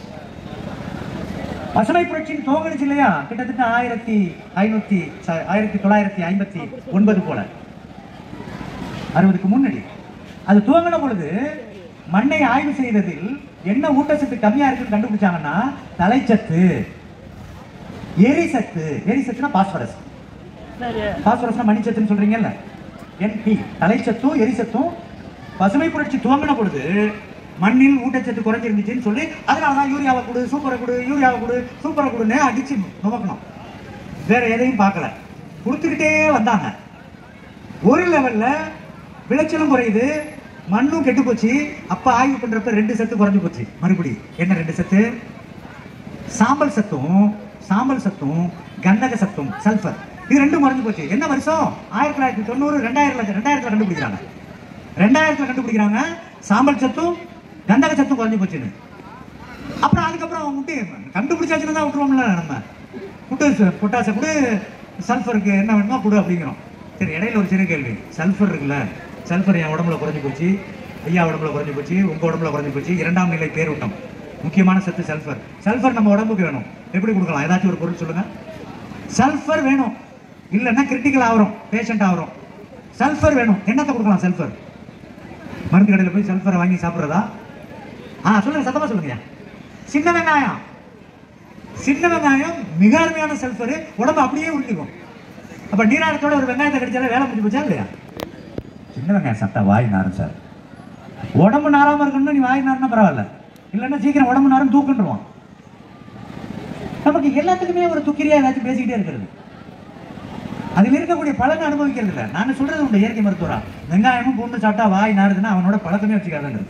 பசுமை புரட்சியின் துவங்கிடுச்சு இல்லையா கிட்டத்தட்ட ஆயிரத்தி ஐநூத்தி ச- ஆயிரத்தி தொள்ளாயிரத்தி ஐம்பத்தி ஒன்பது போல அறுபதுக்கு முன்னாடி அது துவங்கின பொழுது மண்ணை ஆய்வு செய்ததில் என்ன ஊட்டச்சத்து கம்மியா இருக்குன்னு கண்டுபிடிச்சாங்கன்னா தலைச்சத்து எரிசத்து எரிசத்துனா பாஸ்பரஸ் பாஸ்பரஸ்னா மணிச்சத்துன்னு சொல்றீங்கல்ல என்பி தலைச்சத்தும் எரிசத்தும் பசுமை புரட்சி துவங்கின பொழுது மண்ணில் ஊட்டச்சத்து குறைஞ்சிருந்துச்சுன்னு சொல்லி அதனால தான் யூரியாவை கொடு சூப்பரை கொடு யூரியாவை கொடு சூப்பரை கொடுன்னு அடிச்சு நுமக்கணும் வேற எதையும் பார்க்கல கொடுத்துக்கிட்டே வந்தாங்க ஒரு லெவல்ல விளைச்சலும் குறையுது மண்ணும் கெட்டு போச்சு அப்ப ஆய்வு பண்றப்ப ரெண்டு சத்து குறைஞ்சு போச்சு மறுபடி என்ன ரெண்டு சத்து சாம்பல் சத்தும் சாம்பல் சத்தும் கந்தக சத்தும் சல்ஃபர் இது ரெண்டும் குறைஞ்சு போச்சு என்ன வருஷம் ஆயிரத்தி தொள்ளாயிரத்தி தொண்ணூறு ரெண்டாயிரத்துல ரெண்டாயிரத்துல கண்டுபிடிக்கிறாங்க ரெண்டாயிரத்துல கண்டுபிடிக்கிறாங்க சாம்பல் சத்தும் கந்தக சத்தும் குறைஞ்சு போச்சுன்னு அப்புறம் அதுக்கப்புறம் அவங்க விட்டு கண்டுபிடிச்சாச்சுன்னு தான் விட்டுருவோம்ல நம்ம விட்டு பொட்டாசை கொடு சல்ஃபருக்கு என்ன வேணுமோ கொடு அப்படிங்கிறோம் சரி இடையில ஒரு சின்ன கேள்வி சல்ஃபர் இருக்குல்ல சல்ஃபர் என் உடம்புல குறைஞ்சு போச்சு ஐயா உடம்புல குறைஞ்சு போச்சு உங்க உடம்புல குறைஞ்சு போச்சு இரண்டாம் நிலை பேர் விட்டோம் முக்கியமான சத்து சல்ஃபர் சல்ஃபர் நம்ம உடம்புக்கு வேணும் எப்படி கொடுக்கலாம் ஏதாச்சும் ஒரு பொருள் சொல்லுங்க சல்ஃபர் வேணும் இல்லைன்னா கிரிட்டிக்கல் ஆகிறோம் பேஷண்ட் ஆகிறோம் சல்ஃபர் வேணும் என்னத்தை கொடுக்கலாம் சல்ஃபர் மருந்து கடையில் போய் சல்ஃபரை வாங்கி சாப்பிட்றதா ஆ சொல்லுங்க சத்தமா சொல்லுங்க சின்ன வெங்காயம் சின்ன வெங்காயம் மிக அருமையான சல்ஃபர் உடம்பு அப்படியே உருட்டிக்கும் அப்ப நீராரத்தோட ஒரு வெங்காயத்தை கடிச்சாலே வேலை முடிஞ்சு போச்சா இல்லையா சின்ன வெங்காயம் சாப்பிட்டா வாய் நாரும் சார் உடம்பு நாராம இருக்கணும்னா நீ வாய் நாருன்னா பரவாயில்ல இல்லைன்னா சீக்கிரம் உடம்பு நாரும் தூக்குன்றுவான் நமக்கு எல்லாத்துக்குமே ஒரு துக்கிரியா ஏதாச்சும் பேசிக்கிட்டே இருக்கிறது அதில் இருக்கக்கூடிய பலனை அனுபவிக்கிறது இல்லை நான் சொல்றது உண்டு இயற்கை மருத்துவரா வெங்காயமும் பூண்டு சாப்பிட்டா வாய் நாறுதுன்னா அவனோட பழக்கமே வச்சுக்காதுன்றது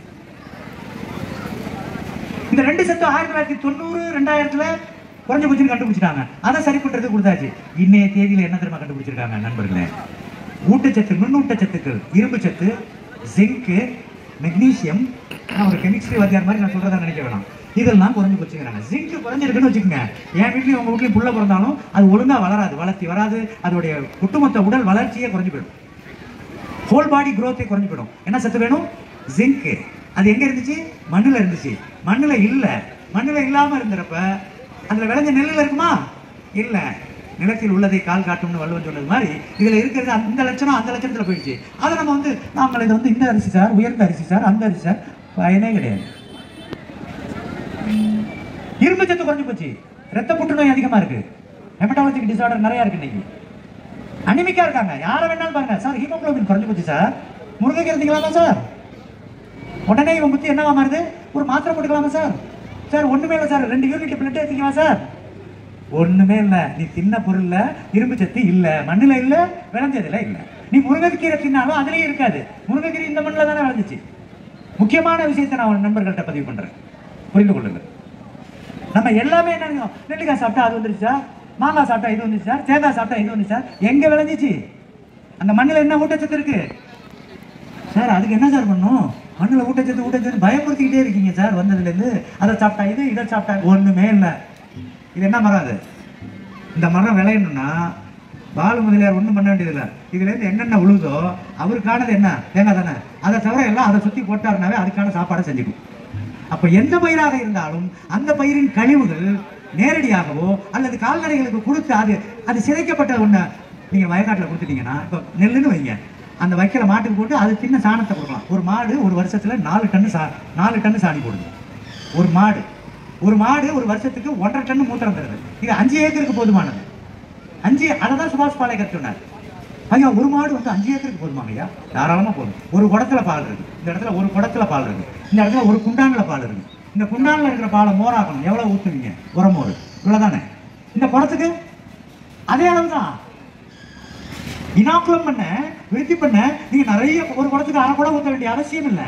இந்த ரெண்டு சத்தம் ஆயிரத்தி தொள்ளாயிரத்தி தொண்ணூறு ரெண்டாயிரத்துல குறைஞ்ச போச்சுன்னு கண்டுபிடிச்சிட்டாங்க அதை சரி பண்றது கொடுத்தாச்சு இன்னைய தேதியில என்ன தெரியுமா கண்டுபிடிச்சிருக்காங்க நண்பர்களே ஊட்டச்சத்து நுண்ணூட்டச்சத்துக்கள் இரும்பு சத்து ஜிங்கு மெக்னீசியம் நான் ஒரு கெமிஸ்ட்ரி வாத்தியார் மாதிரி நான் சொல்றதா நினைக்க வேணாம் இதெல்லாம் குறைஞ்சு போச்சுங்கிறாங்க ஜிங்க் குறைஞ்சிருக்குன்னு வச்சுக்கோங்க என் வீட்லயும் உங்க வீட்லயும் புள்ள பிறந்தாலும் அது ஒழுங்கா வளராது வளர்த்தி வராது அதோடைய ஒட்டுமொத்த உடல் வளர்ச்சியே குறைஞ்சு போயிடும் ஹோல் பாடி growth குறைஞ்சு போயிடும் என்ன சத்து வேணும் ஜிங்க் அது எங்க இருந்துச்சு மண்ணுல இருந்துச்சு மண்ணுல இல்ல மண்ணுல இல்லாம இருந்தறப்ப அதுல விளைஞ்ச நெல்லுல இருக்குமா இல்ல நிலத்தில் உள்ளதை கால் காட்டும்னு வள்ளுவன் சொன்னது மாதிரி இதுல இருக்கிறது அந்த லட்சணம் அந்த லட்சணத்துல போயிடுச்சு அதை நம்ம வந்து நாங்கள் இது வந்து இந்த அரிசி சார் உயர்ந்த அரிசி சார் அந்த அரிசி சார் பயனே கிடையாது இரும்பு சத்து குறைஞ்சு போச்சு ரத்த புற்றுநோய் அதிகமா இருக்கு ஹெமட்டாலஜிக் டிசார்டர் நிறைய இருக்கு இன்னைக்கு அனிமிக்கா இருக்காங்க யாரை வேணாலும் பாருங்க சார் ஹீமோகுளோபின் குறைஞ்சு போச்சு சார் முருங்கைக்கு இருந்தீங்களாமா சார் உடனே இவன் புத்தி என்னவா மாறுது ஒரு மாத்திரை போட்டுக்கலாமா சார் சார் ஒண்ணுமே இல்லை சார் ரெண்டு யூனிட் பிளட் எடுத்துக்கலாம் சார் ஒண்ணுமே இல்ல நீ தின்ன பொருள்ல இரும்பு சத்து இல்ல மண்ணுல இல்ல விளைஞ்சதுல இல்ல நீ முருங்கைக்கீரை தின்னாலும் அதுலயே இருக்காது முருங்கைக்கீரை இந்த மண்ணுல தானே விளைஞ்சிச்சு முக்கியமான விஷயத்தை நான் உன் நண்பர்கள்ட்ட பதிவு பண்றேன் புரிந்து கொள்ளுங்கள் நம்ம எல்லாமே என்ன நினைக்கிறோம்? நெல்லிக்காய் சாப்பிட்டா அது வந்துருச்சா மாங்காய் சாப்பிட்டா இது வந்துருச்சா தேங்காய் சாப்பிட்டா இது வந்துருச்சா எங்க விளைஞ்சிச்சு அந்த மண்ணில் என்ன ஊட்டச்சத்து இருக்கு சார் அதுக்கு என்ன சார் பண்ணும் மண்ணில் ஊட்டச்சத்து ஊட்டச்சத்து பயமுறுத்திக்கிட்டே இருக்கீங்க சார் வந்ததுலேருந்து அதை சாப்பிட்டா இது இதை சாப்பிட்டா ஒன்றுமே இல்லை இது என்ன மரம் அது இந்த மரம் விளையணும்னா பாலு முதலியார் ஒன்றும் பண்ண வேண்டியதில்லை இதுலேருந்து என்னென்ன உழுதோ அவருக்கானது என்ன தேங்காய் தானே அதை தவிர எல்லாம் அதை சுற்றி போட்டாருனாவே அதுக்கான சாப்பாடை செஞ்சுக்கும் அப்போ எந்த பயிராக இருந்தாலும் அந்த பயிரின் கழிவுகள் நேரடியாகவோ அல்லது கால்நடைகளுக்கு கொடுத்து அது அது சிதைக்கப்பட்ட ஒன்று நீங்கள் வயக்காட்டில் கொடுத்துட்டீங்கன்னா இப்போ நெல்லுன்னு வைங்க அந்த வைக்கல மாட்டுக்கு போட்டு அது சின்ன சாணத்தை கொடுக்கலாம் ஒரு மாடு ஒரு வருஷத்தில் நாலு டன்னு சா நாலு டன்னு சாணி போடுது ஒரு மாடு ஒரு மாடு ஒரு வருஷத்துக்கு ஒன்றரை டன் மூத்திரம் தருது இது அஞ்சு ஏக்கருக்கு போதுமானது அஞ்சு அதை தான் சுபாஷ் பாலேகர் சொன்னார் ஐயா ஒரு மாடு வந்து அஞ்சு ஏக்கருக்கு போதுமாங்க ஐயா தாராளமாக போதும் ஒரு குடத்துல பால் இருக்கு இந்த இடத்துல ஒரு குடத்துல பால் இருக்கு இந்த இடத்துல ஒரு குண்டான்ல பால் இருக்கு இந்த குண்டான்ல இருக்கிற பாலை மோராக்கணும் எவ்வளவு ஊற்றுவீங்க உரமோர் இவ்வளவுதானே இந்த குடத்துக்கு அதே அளவு தான் இனாக்குலம் பண்ண விருத்தி பண்ண நீங்க நிறைய ஒரு குடத்துக்கு அரை குடம் ஊற்ற வேண்டிய அவசியம் இல்லை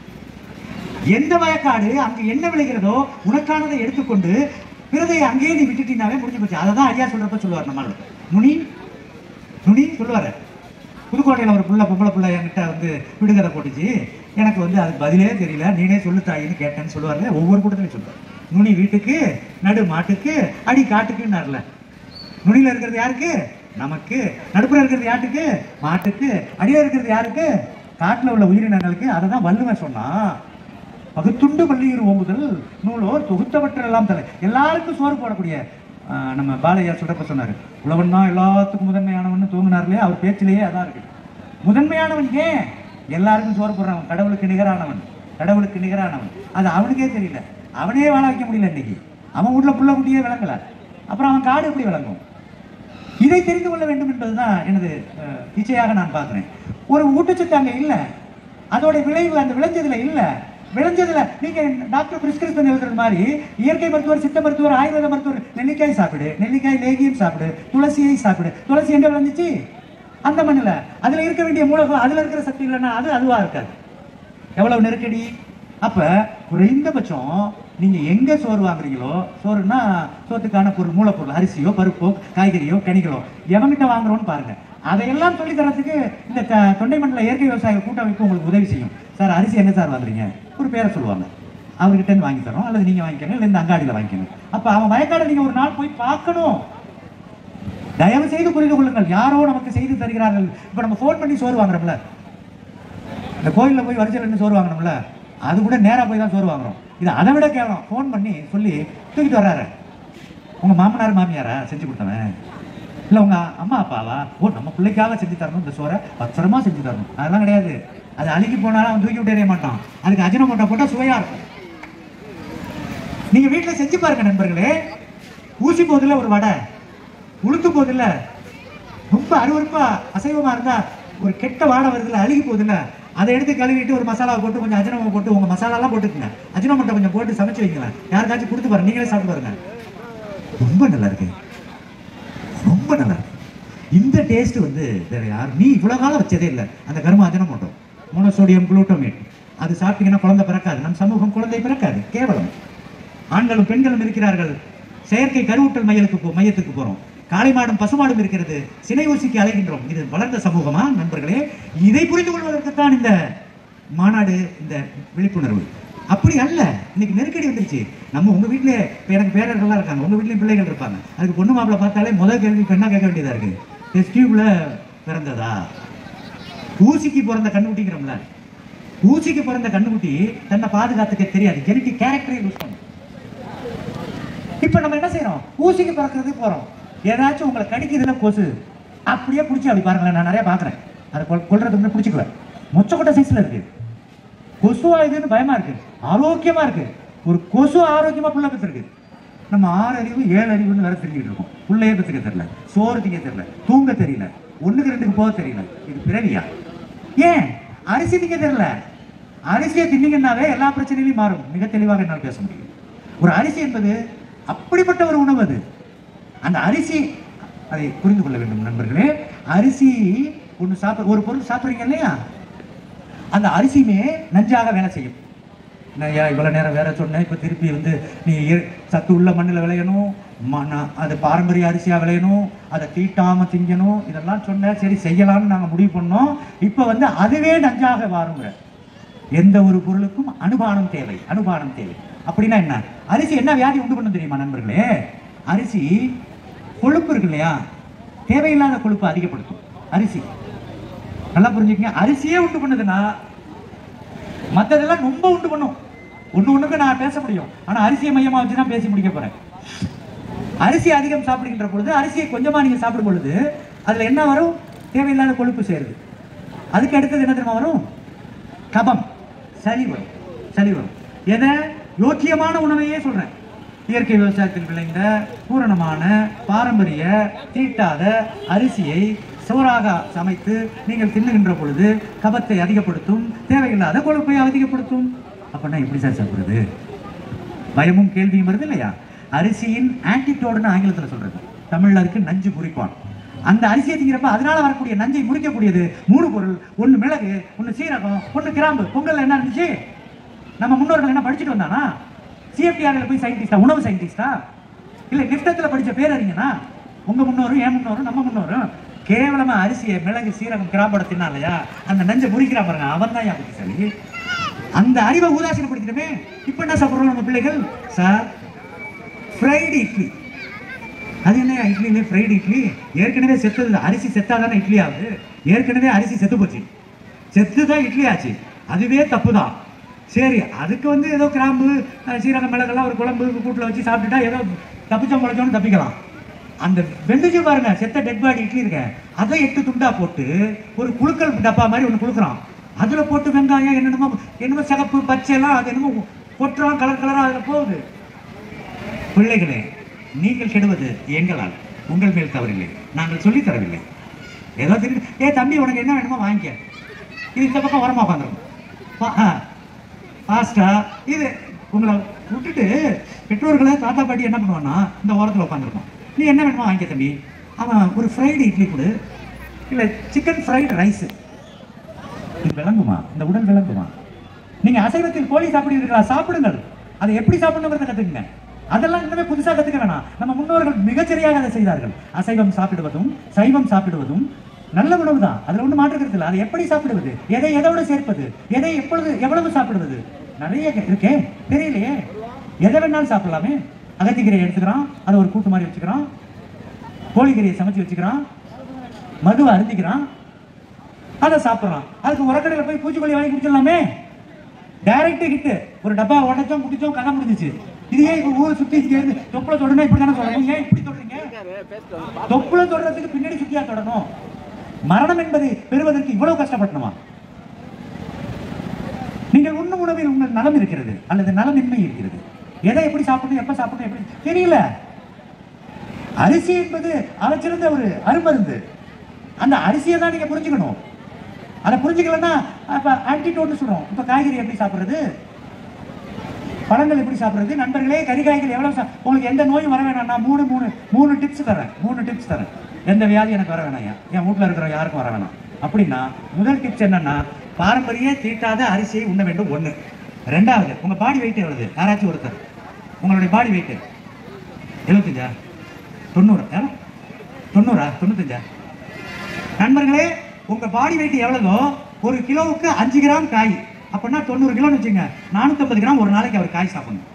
எந்த வயக்காடு அங்க என்ன விளைகிறதோ உனக்கானதை எடுத்துக்கொண்டு பிறதை அங்கேயே நீ விட்டுட்டீங்கனாவே முடிஞ்சு போச்சு அதை தான் ஐயா சொல்றப்ப சொல்லுவார் நம்மளோட நுனி நுனி சொல்லுவாரு புதுக்கோட்டையில் ஒரு புள்ள பொம்பளை புள்ள என்கிட்ட வந்து விடுகதை போட்டுச்சு எனக்கு வந்து அதுக்கு பதிலே தெரியல நீனே சொல்லு தாயின்னு கேட்டேன்னு சொல்லுவார்ல ஒவ்வொரு கூட்டத்திலையும் சொல்லுவார் நுனி வீட்டுக்கு நடு மாட்டுக்கு அடி காட்டுக்குன்னார்ல நுனியில இருக்கிறது யாருக்கு நமக்கு நடுப்புற இருக்கிறது யாருக்கு மாட்டுக்கு அடியில இருக்கிறது யாருக்கு காட்டுல உள்ள உயிரினங்களுக்கு அதை தான் வள்ளுவன் சொன்னான் பகுத்துண்டு வள்ளியூர் ஓம்புதல் நூலோர் தொகுத்தவற்றெல்லாம் தலை எல்லாருக்கும் சோறு போடக்கூடிய ஆஹ், நம்ம பாலையா சொல்றப்ப சொன்னாரு உழவன் தான் எல்லாத்துக்கும் முதன்மையானவன் தூங்கினார்லயே அவர் பேச்சிலேயே அதான் இருக்கு முதன்மையானவன் ஏன் எல்லாருக்கும் சோறு போடுறவன் கடவுளுக்கு நிகரானவன் கடவுளுக்கு நிகரானவன் அது அவனுக்கே தெரியல அவனே வாழ வைக்க முடியல இன்னைக்கு அவன் வீட்ல புள்ள குட்டியே விளங்கல அப்புறம் அவன் காடு எப்படி விளங்கும் இதை தெரிந்து கொள்ள வேண்டும் என்பதுதான் எனது அஹ், இச்சையாக நான் பார்க்கிறேன் ஒரு ஊட்டச்சத்து அங்க இல்ல அதோட விளைவு அந்த விளைஞ்சதுல இல்ல விளைஞ்சதுல நீங்க டாக்டர் பிரிஸ்கிரிப்ஷன் எழுதுறது மாதிரி இயற்கை மருத்துவர் சித்த மருத்துவர் ஆயுர்வேத மருத்துவர் நெல்லிக்காய் சாப்பிடு நெல்லிக்காய் லேகியம் சாப்பிடு துளசியை சாப்பிடு துளசி எங்க விளைஞ்சிச்சு அந்த மண்ணுல அதுல இருக்க வேண்டிய மூலகம் அதுல இருக்கிற சக்தி இல்லைன்னா அது அதுவா இருக்காது எவ்வளவு நெருக்கடி அப்ப குறைந்தபட்சம் நீங்க எங்க சோறு வாங்குறீங்களோ சோறுனா சோத்துக்கான பொருள் மூலப்பொருள் அரிசியோ பருப்போ காய்கறியோ கனிகளோ எவங்கிட்ட வாங்குறோம்னு பாருங்க அதையெல்லாம் சொல்லி தரத்துக்கு இந்த த- தொண்டை மண்டல இயற்கை விவசாய கூட்டமைப்பு உங்களுக்கு உதவி செய்யும் சார் அரிசி என்ன சார் வாங்குறீங்க ஒரு பேரை சொல்லுவாங்க அவர்கிட்ட இருந்து வாங்கி தரோம் அல்லது நீங்க வாங்கிக்கணும் இல்லை இந்த அங்காடியில வாங்கிக்கணும் அப்ப அவன் வயக்காட நீங்க ஒரு நாள் போய் பார்க்கணும் தயவு செய்து புரிந்து கொள்ளுங்கள் யாரோ நமக்கு செய்து தருகிறார்கள் இப்ப நம்ம ஃபோன் பண்ணி சோறு வாங்குறோம்ல இந்த கோயில்ல போய் வரிசையில் நின்று சோறு வாங்கணும்ல அது கூட நேரா போய் தான் சோறு வாங்குறோம் இது அதை விட கேவலம் ஃபோன் பண்ணி சொல்லி தூக்கிட்டு வர்றாரு உங்க மாமனார் மாமியாரா செஞ்சு கொடுத்தவன் இல்ல உங்க அம்மா அப்பாவா ஓ நம்ம பிள்ளைக்காக செஞ்சு தரணும் இந்த சோறை பத்திரமா செஞ்சு தரணும் அதெல்லாம் கிடையாது அது அழுகி போனாலும் அவன் தூக்கி விட்டு எறிய மாட்டான் அதுக்கு அஜினமோட்டோ போட்டா சுவையா இருக்கும் நீங்க வீட்டுல செஞ்சு பாருங்க நண்பர்களே ஊசி போதில்ல ஒரு வடை உளுத்து போதில்ல ரொம்ப அருவருப்பா அசைவமா இருந்தா ஒரு கெட்ட வாடை வருதுல்ல அழுகி போகுதுல்ல அதை எடுத்து கழுவிட்டு ஒரு மசாலா போட்டு கொஞ்சம் அஜினமோ போட்டு உங்க மசாலாலாம் போட்டுக்குங்க அஜினமோட்டோ கொஞ்சம் போட்டு சமைச்சு வைங்களேன் யாருக்காச்சும் கொடுத்து பாருங்க நீங்களே சாப்பிட்டு பாருங்க ரொம்ப நல்லா இருக்கு ரொம்ப நல்லா இருக்கு இந்த டேஸ்ட் வந்து வேற யாரும் நீ இவ்வளவு காலம் வச்சதே இல்லை அந்த கரும அஜினமோட்டோ மோனோசோடியம் குளூட்டோமேட் அது சாப்பிட்டீங்கன்னா குழந்தை பிறக்காது நம் சமூகம் குழந்தை பிறக்காது கேவலம் ஆண்களும் பெண்களும் இருக்கிறார்கள் செயற்கை கருவூட்டல் மையத்துக்கு போ மையத்துக்கு போறோம் காளை மாடும் பசுமாடும் இருக்கிறது சினை ஊசிக்கு அலைகின்றோம் இது வளர்ந்த சமூகமா நண்பர்களே இதை புரிந்து கொள்வதற்குத்தான் இந்த மாநாடு இந்த விழிப்புணர்வு அப்படி அல்ல இன்னைக்கு நெருக்கடி வந்துருச்சு நம்ம உங்க வீட்ல இப்ப எனக்கு பேரர்கள்லாம் இருக்காங்க உங்க வீட்லயும் பிள்ளைகள் இருப்பாங்க அதுக்கு பொண்ணு மாப்பிளை பார்த்தாலே முதல் கேள்வி இப்ப என்ன கேட்க வேண்டியதா இருக்கு டெஸ்ட் டியூப்ல பிறந்ததா ஊசிக்கு பிறந்த கண்ணுக்குட்டிங்கிறோம்ல ஊசிக்கு பிறந்த கண்ணுக்குட்டி தன்னை பாதுகாத்துக்க தெரியாது ஜெனட்டிக் கேரக்டரை யூஸ் பண்ணும் இப்போ நம்ம என்ன செய்றோம் ஊசிக்கு பிறக்கிறது போறோம் ஏதாச்சும் உங்களை கடிக்குதுல கொசு அப்படியே பிடிச்சி அப்படி பாருங்களேன் நான் நிறைய பார்க்குறேன் அதை கொல் கொல்றதுக்கு முன்னாடி பிடிச்சிக்குவேன் மொச்சக்கொட்டை சைஸ்ல இருக்கு கொசுவா இதுன்னு பயமா இருக்கு ஆரோக்கியமா இருக்கு ஒரு கொசு ஆரோக்கியமா புள்ள பெற்றிருக்கு நம்ம ஆறு அறிவு ஏழு அறிவுன்னு வேற தெரிஞ்சுக்கிட்டு இருக்கோம் புள்ளையே பெற்றுக்க தெரியல சோறு திங்க தெரியல தூங்க தெரியல ஒண்ணுக்கு ரெண்டுக்கு போக தெரியல இது பிறவியா ஏன் அரிசி திங்க தெரியல அரிசியை தின்னீங்கன்னாவே எல்லா பிரச்சனையிலையும் மாறும் மிக தெளிவாக என்னால் பேச முடியும் ஒரு அரிசி என்பது அப்படிப்பட்ட ஒரு உணவு அது அந்த அரிசி அதை புரிந்து கொள்ள வேண்டும் நண்பர்களே அரிசி ஒன்று சாப்பிட ஒரு பொருள் சாப்பிட்றீங்க இல்லையா அந்த அரிசியுமே நஞ்சாக வேலை செய்யும் ஐயா இவ்வளோ நேரம் வேற சொன்னேன் இப்போ திருப்பி வந்து நீ இயற்- சத்து உள்ள மண்ணில் விளையணும் மண்ண அது பாரம்பரிய அரிசியாக விளையணும் அதை தீட்டாமல் திங்கணும் இதெல்லாம் சொன்னேன் சரி செய்யலாம்னு நாங்கள் முடிவு பண்ணோம் இப்போ வந்து அதுவே நஞ்சாக வாருங்கிற எந்த ஒரு பொருளுக்கும் அனுபானம் தேவை அனுபானம் தேவை அப்படின்னா என்ன அரிசி என்ன வியாதி உண்டு பண்ணும் தெரியுமா நண்பர்களே அரிசி கொழுப்பு இருக்கு இல்லையா தேவையில்லாத கொழுப்பு அதிகப்படுத்தும் அரிசி நல்லா புரிஞ்சுக்கங்க அரிசியே உண்டு பண்ணுதுன்னா மற்றதெல்லாம் ரொம்ப உண்டு பண்ணும் ஒண்ணு ஒண்ணுக்கு நான் பேச முடியும் ஆனா அரிசியை மையமா வச்சு தான் பேசி முடிக்க போறேன் அரிசி அதிகம் சாப்பிடுகின்ற பொழுது அரிசியை கொஞ்சமா நீங்க சாப்பிடும் பொழுது அதுல என்ன வரும் தேவையில்லாத கொழுப்பு சேருது அதுக்கு அடுத்தது என்ன தெரியுமா வரும் கபம் சளி வரும் சளி வரும் எதை யோக்கியமான உணவையே சொல்றேன் இயற்கை விவசாயத்தில் விளைந்த பூரணமான பாரம்பரிய தீட்டாத அரிசியை சோறாக சமைத்து நீங்கள் தின்னுகின்ற பொழுது கபத்தை அதிகப்படுத்தும் தேவையில்லாத கொழுப்பை அதிகப்படுத்தும் அப்படின்னா எப்படி சார் சாப்பிடுறது பயமும் கேள்வியும் வருது இல்லையா அரிசியின் ஆன்டிடோடுன்னு ஆங்கிலத்தில் சொல்றது தமிழ்ல இருக்கு நஞ்சு குறிப்பான் அந்த அரிசியை திங்கிறப்ப அதனால வரக்கூடிய நஞ்சை முறிக்கக்கூடியது மூணு பொருள் ஒன்னு மிளகு ஒன்னு சீரகம் ஒன்னு கிராம்பு பொங்கல்ல என்ன இருந்துச்சு நம்ம முன்னோர்கள் என்ன படிச்சுட்டு வந்தானா சிஎஃப்டிஆர்ல போய் சயின்டிஸ்டா உணவு சயின்டிஸ்டா இல்ல நிப்டத்துல படிச்ச பேரறிஞனா உங்க முன்னோரும் என் முன்னோரும் நம்ம முன்னோரும் கேவலமா அரிசியை மிளகு சீரகம் கிராம்போட தின்னா இல்லையா அந்த நஞ்சை முறிக்கிறா பாருங்க அவன் தான் யா புத்திசாலி அந்த அறிவை உதாசீனப்படுத்திட்டமே இப்ப என்ன சாப்பிடுறோம் நம்ம பிள்ளைகள் சார் ஃப்ரைடு இட்லி அது என்ன இட்லியிலே ஃப்ரைடு இட்லி ஏற்கனவே செத்தது அரிசி செத்தாதானே இட்லி ஆகுது ஏற்கனவே அரிசி செத்து போச்சு செத்து தான் இட்லி ஆச்சு அதுவே தப்பு தான் சரி அதுக்கு வந்து ஏதோ கிராம்பு அஹ், சீரகம் மிளகெல்லாம் ஒரு குழம்பு கூட்டில் வச்சு சாப்பிட்டுட்டா ஏதோ தப்பிச்சோம் முளைச்சோன்னு தப்பிக்கலாம் அந்த வெந்துச்சு பாருங்க செத்த டெட் பாடி இட்லி இருக்க அதை எட்டு துண்டா போட்டு ஒரு குழுக்கள் டப்பா மாதிரி ஒன்று குளுக்குறான் அதுல போட்டு வெங்காயம் என்னென்னமோ என்னமோ சிகப்பு பச்சை எல்லாம் அது என்னமோ கொட்டுறான் கலர் கலரா அதுல போகுது பிள்ளைகளே நீங்கள் கெடுவது எங்களால் உங்கள் மேல் தவறில்லை நாங்கள் சொல்லித் தரவில்லை ஏதோ திடீர்னு ஏ தம்பி உனக்கு என்ன வேணுமோ வாங்கிக்க இது இந்த பக்கம் வரமா உட்காந்துருக்கும் ஃபாஸ்டா இது உங்களை விட்டுட்டு பெற்றோர்களை தாத்தா பாட்டி என்ன பண்ணுவான்னா இந்த ஓரத்தில் உட்காந்துருக்கோம் நீ என்ன வேணுமோ வாங்கிக்க தம்பி அவன் ஒரு ஃப்ரைடு இட்லி கொடு இல்லை சிக்கன் ஃப்ரைடு ரைஸு இது விளங்குமா இந்த உடல் விளங்குமா நீங்க அசைவத்தில் கோழி சாப்பிடுவீர்களா சாப்பிடுங்கள் அதை எப்படி சாப்பிடணுங்கிறத கத்துக்குங்க அதெல்லாம் இன்னுமே புதுசா கத்துக்க வேணாம் நம்ம முன்னோர்கள் மிகச்சரியாக அதை செய்தார்கள் அசைவம் சாப்பிடுவதும் சைவம் சாப்பிடுவதும் நல்ல உணவு தான் அதுல ஒண்ணு மாற்றுக்கிறது இல்லை அதை எப்படி சாப்பிடுவது எதை எதோடு சேர்ப்பது எதை எப்பொழுது எவ்வளவு சாப்பிடுவது நிறைய கே- இருக்கே தெரியலையே எதை வேணாலும் சாப்பிடலாமே அகத்திக்கீரை எடுத்துக்கிறான் அதை ஒரு கூட்டு மாதிரி வச்சுக்கிறான் கோழிக்கறியை சமைச்சு வச்சுக்கிறான் மதுவை அருந்திக்கிறான் அதை சாப்பிட்றான் அதுக்கு உரக்கடையில் போய் பூச்சிக்கொல்லி வாங்கி குடிச்சிடலாமே டைரக்ட் ஹிட் ஒரு டப்பா உடைச்சோம் குடிச்சோம் கதை முடிஞ்சிச்சு இது ஏன் இப்ப ஊரை சுத்தி இங்க இருந்து தொப்புல தொடணும் இப்படி தானே சொல்லணும் ஏன் இப்படி தொடறீங்க தொப்புல தொடறதுக்கு பின்னாடி சுத்தியா தொடணும் மரணம் என்பதை பெறுவதற்கு இவ்வளவு கஷ்டப்படணுமா நீங்கள் உண்ணும் உணவில் உங்கள் நலம் இருக்கிறது அல்லது நலமின்மை இருக்கிறது எதை எப்படி சாப்பிடணும் எப்ப சாப்பிடணும் எப்படி தெரியல அரிசி என்பது அரைச்சிருந்த ஒரு அருமருந்து அந்த அரிசியை தான் நீங்க புரிஞ்சுக்கணும் அதை புரிஞ்சுக்கலன்னா அப்ப ஆன்டிடோட்னு சொல்றோம் இப்ப காய்கறி எப்படி சாப்பிடுறது பழங்கள் எப்படி சாப்பிடுறது நண்பர்களே கறி காய்கறி எவ்வளவு சா- உங்களுக்கு எந்த நோயும் வர வேணாம் நான் மூணு மூணு மூணு டிப்ஸ் தரேன் மூணு டிப்ஸ் தரேன் எந்த வியாதி எனக்கு வர வேணாம் ஐயா. என் வீட்டில் இருக்கிற யாருக்கும் வர வேணாம் அப்படின்னா முதல் டிப்ஸ் என்னன்னா பாரம்பரிய தீட்டாத அரிசியை உண்ண வேண்டும் ஒண்ணு ரெண்டாவது உங்க பாடி வெயிட் எவ்வளவு யாராச்சும் ஒருத்தர் உங்களுடைய பாடி வெயிட் எழுபத்தஞ்சா தொண்ணூறு ஆ? தொண்ணூறா தொண்ணூத்தஞ்சா நண்பர்களே உங்க பாடி வெயிட் எவ்வளவோ ஒரு கிலோவுக்கு அஞ்சு கிராம் காய் அப்படின்னா தொண்ணூறு கிலோன்னு வச்சுங்க நானூத்தம்பது கிராம் ஒரு நாளைக்கு அவர் காய் சாப்பிடணும்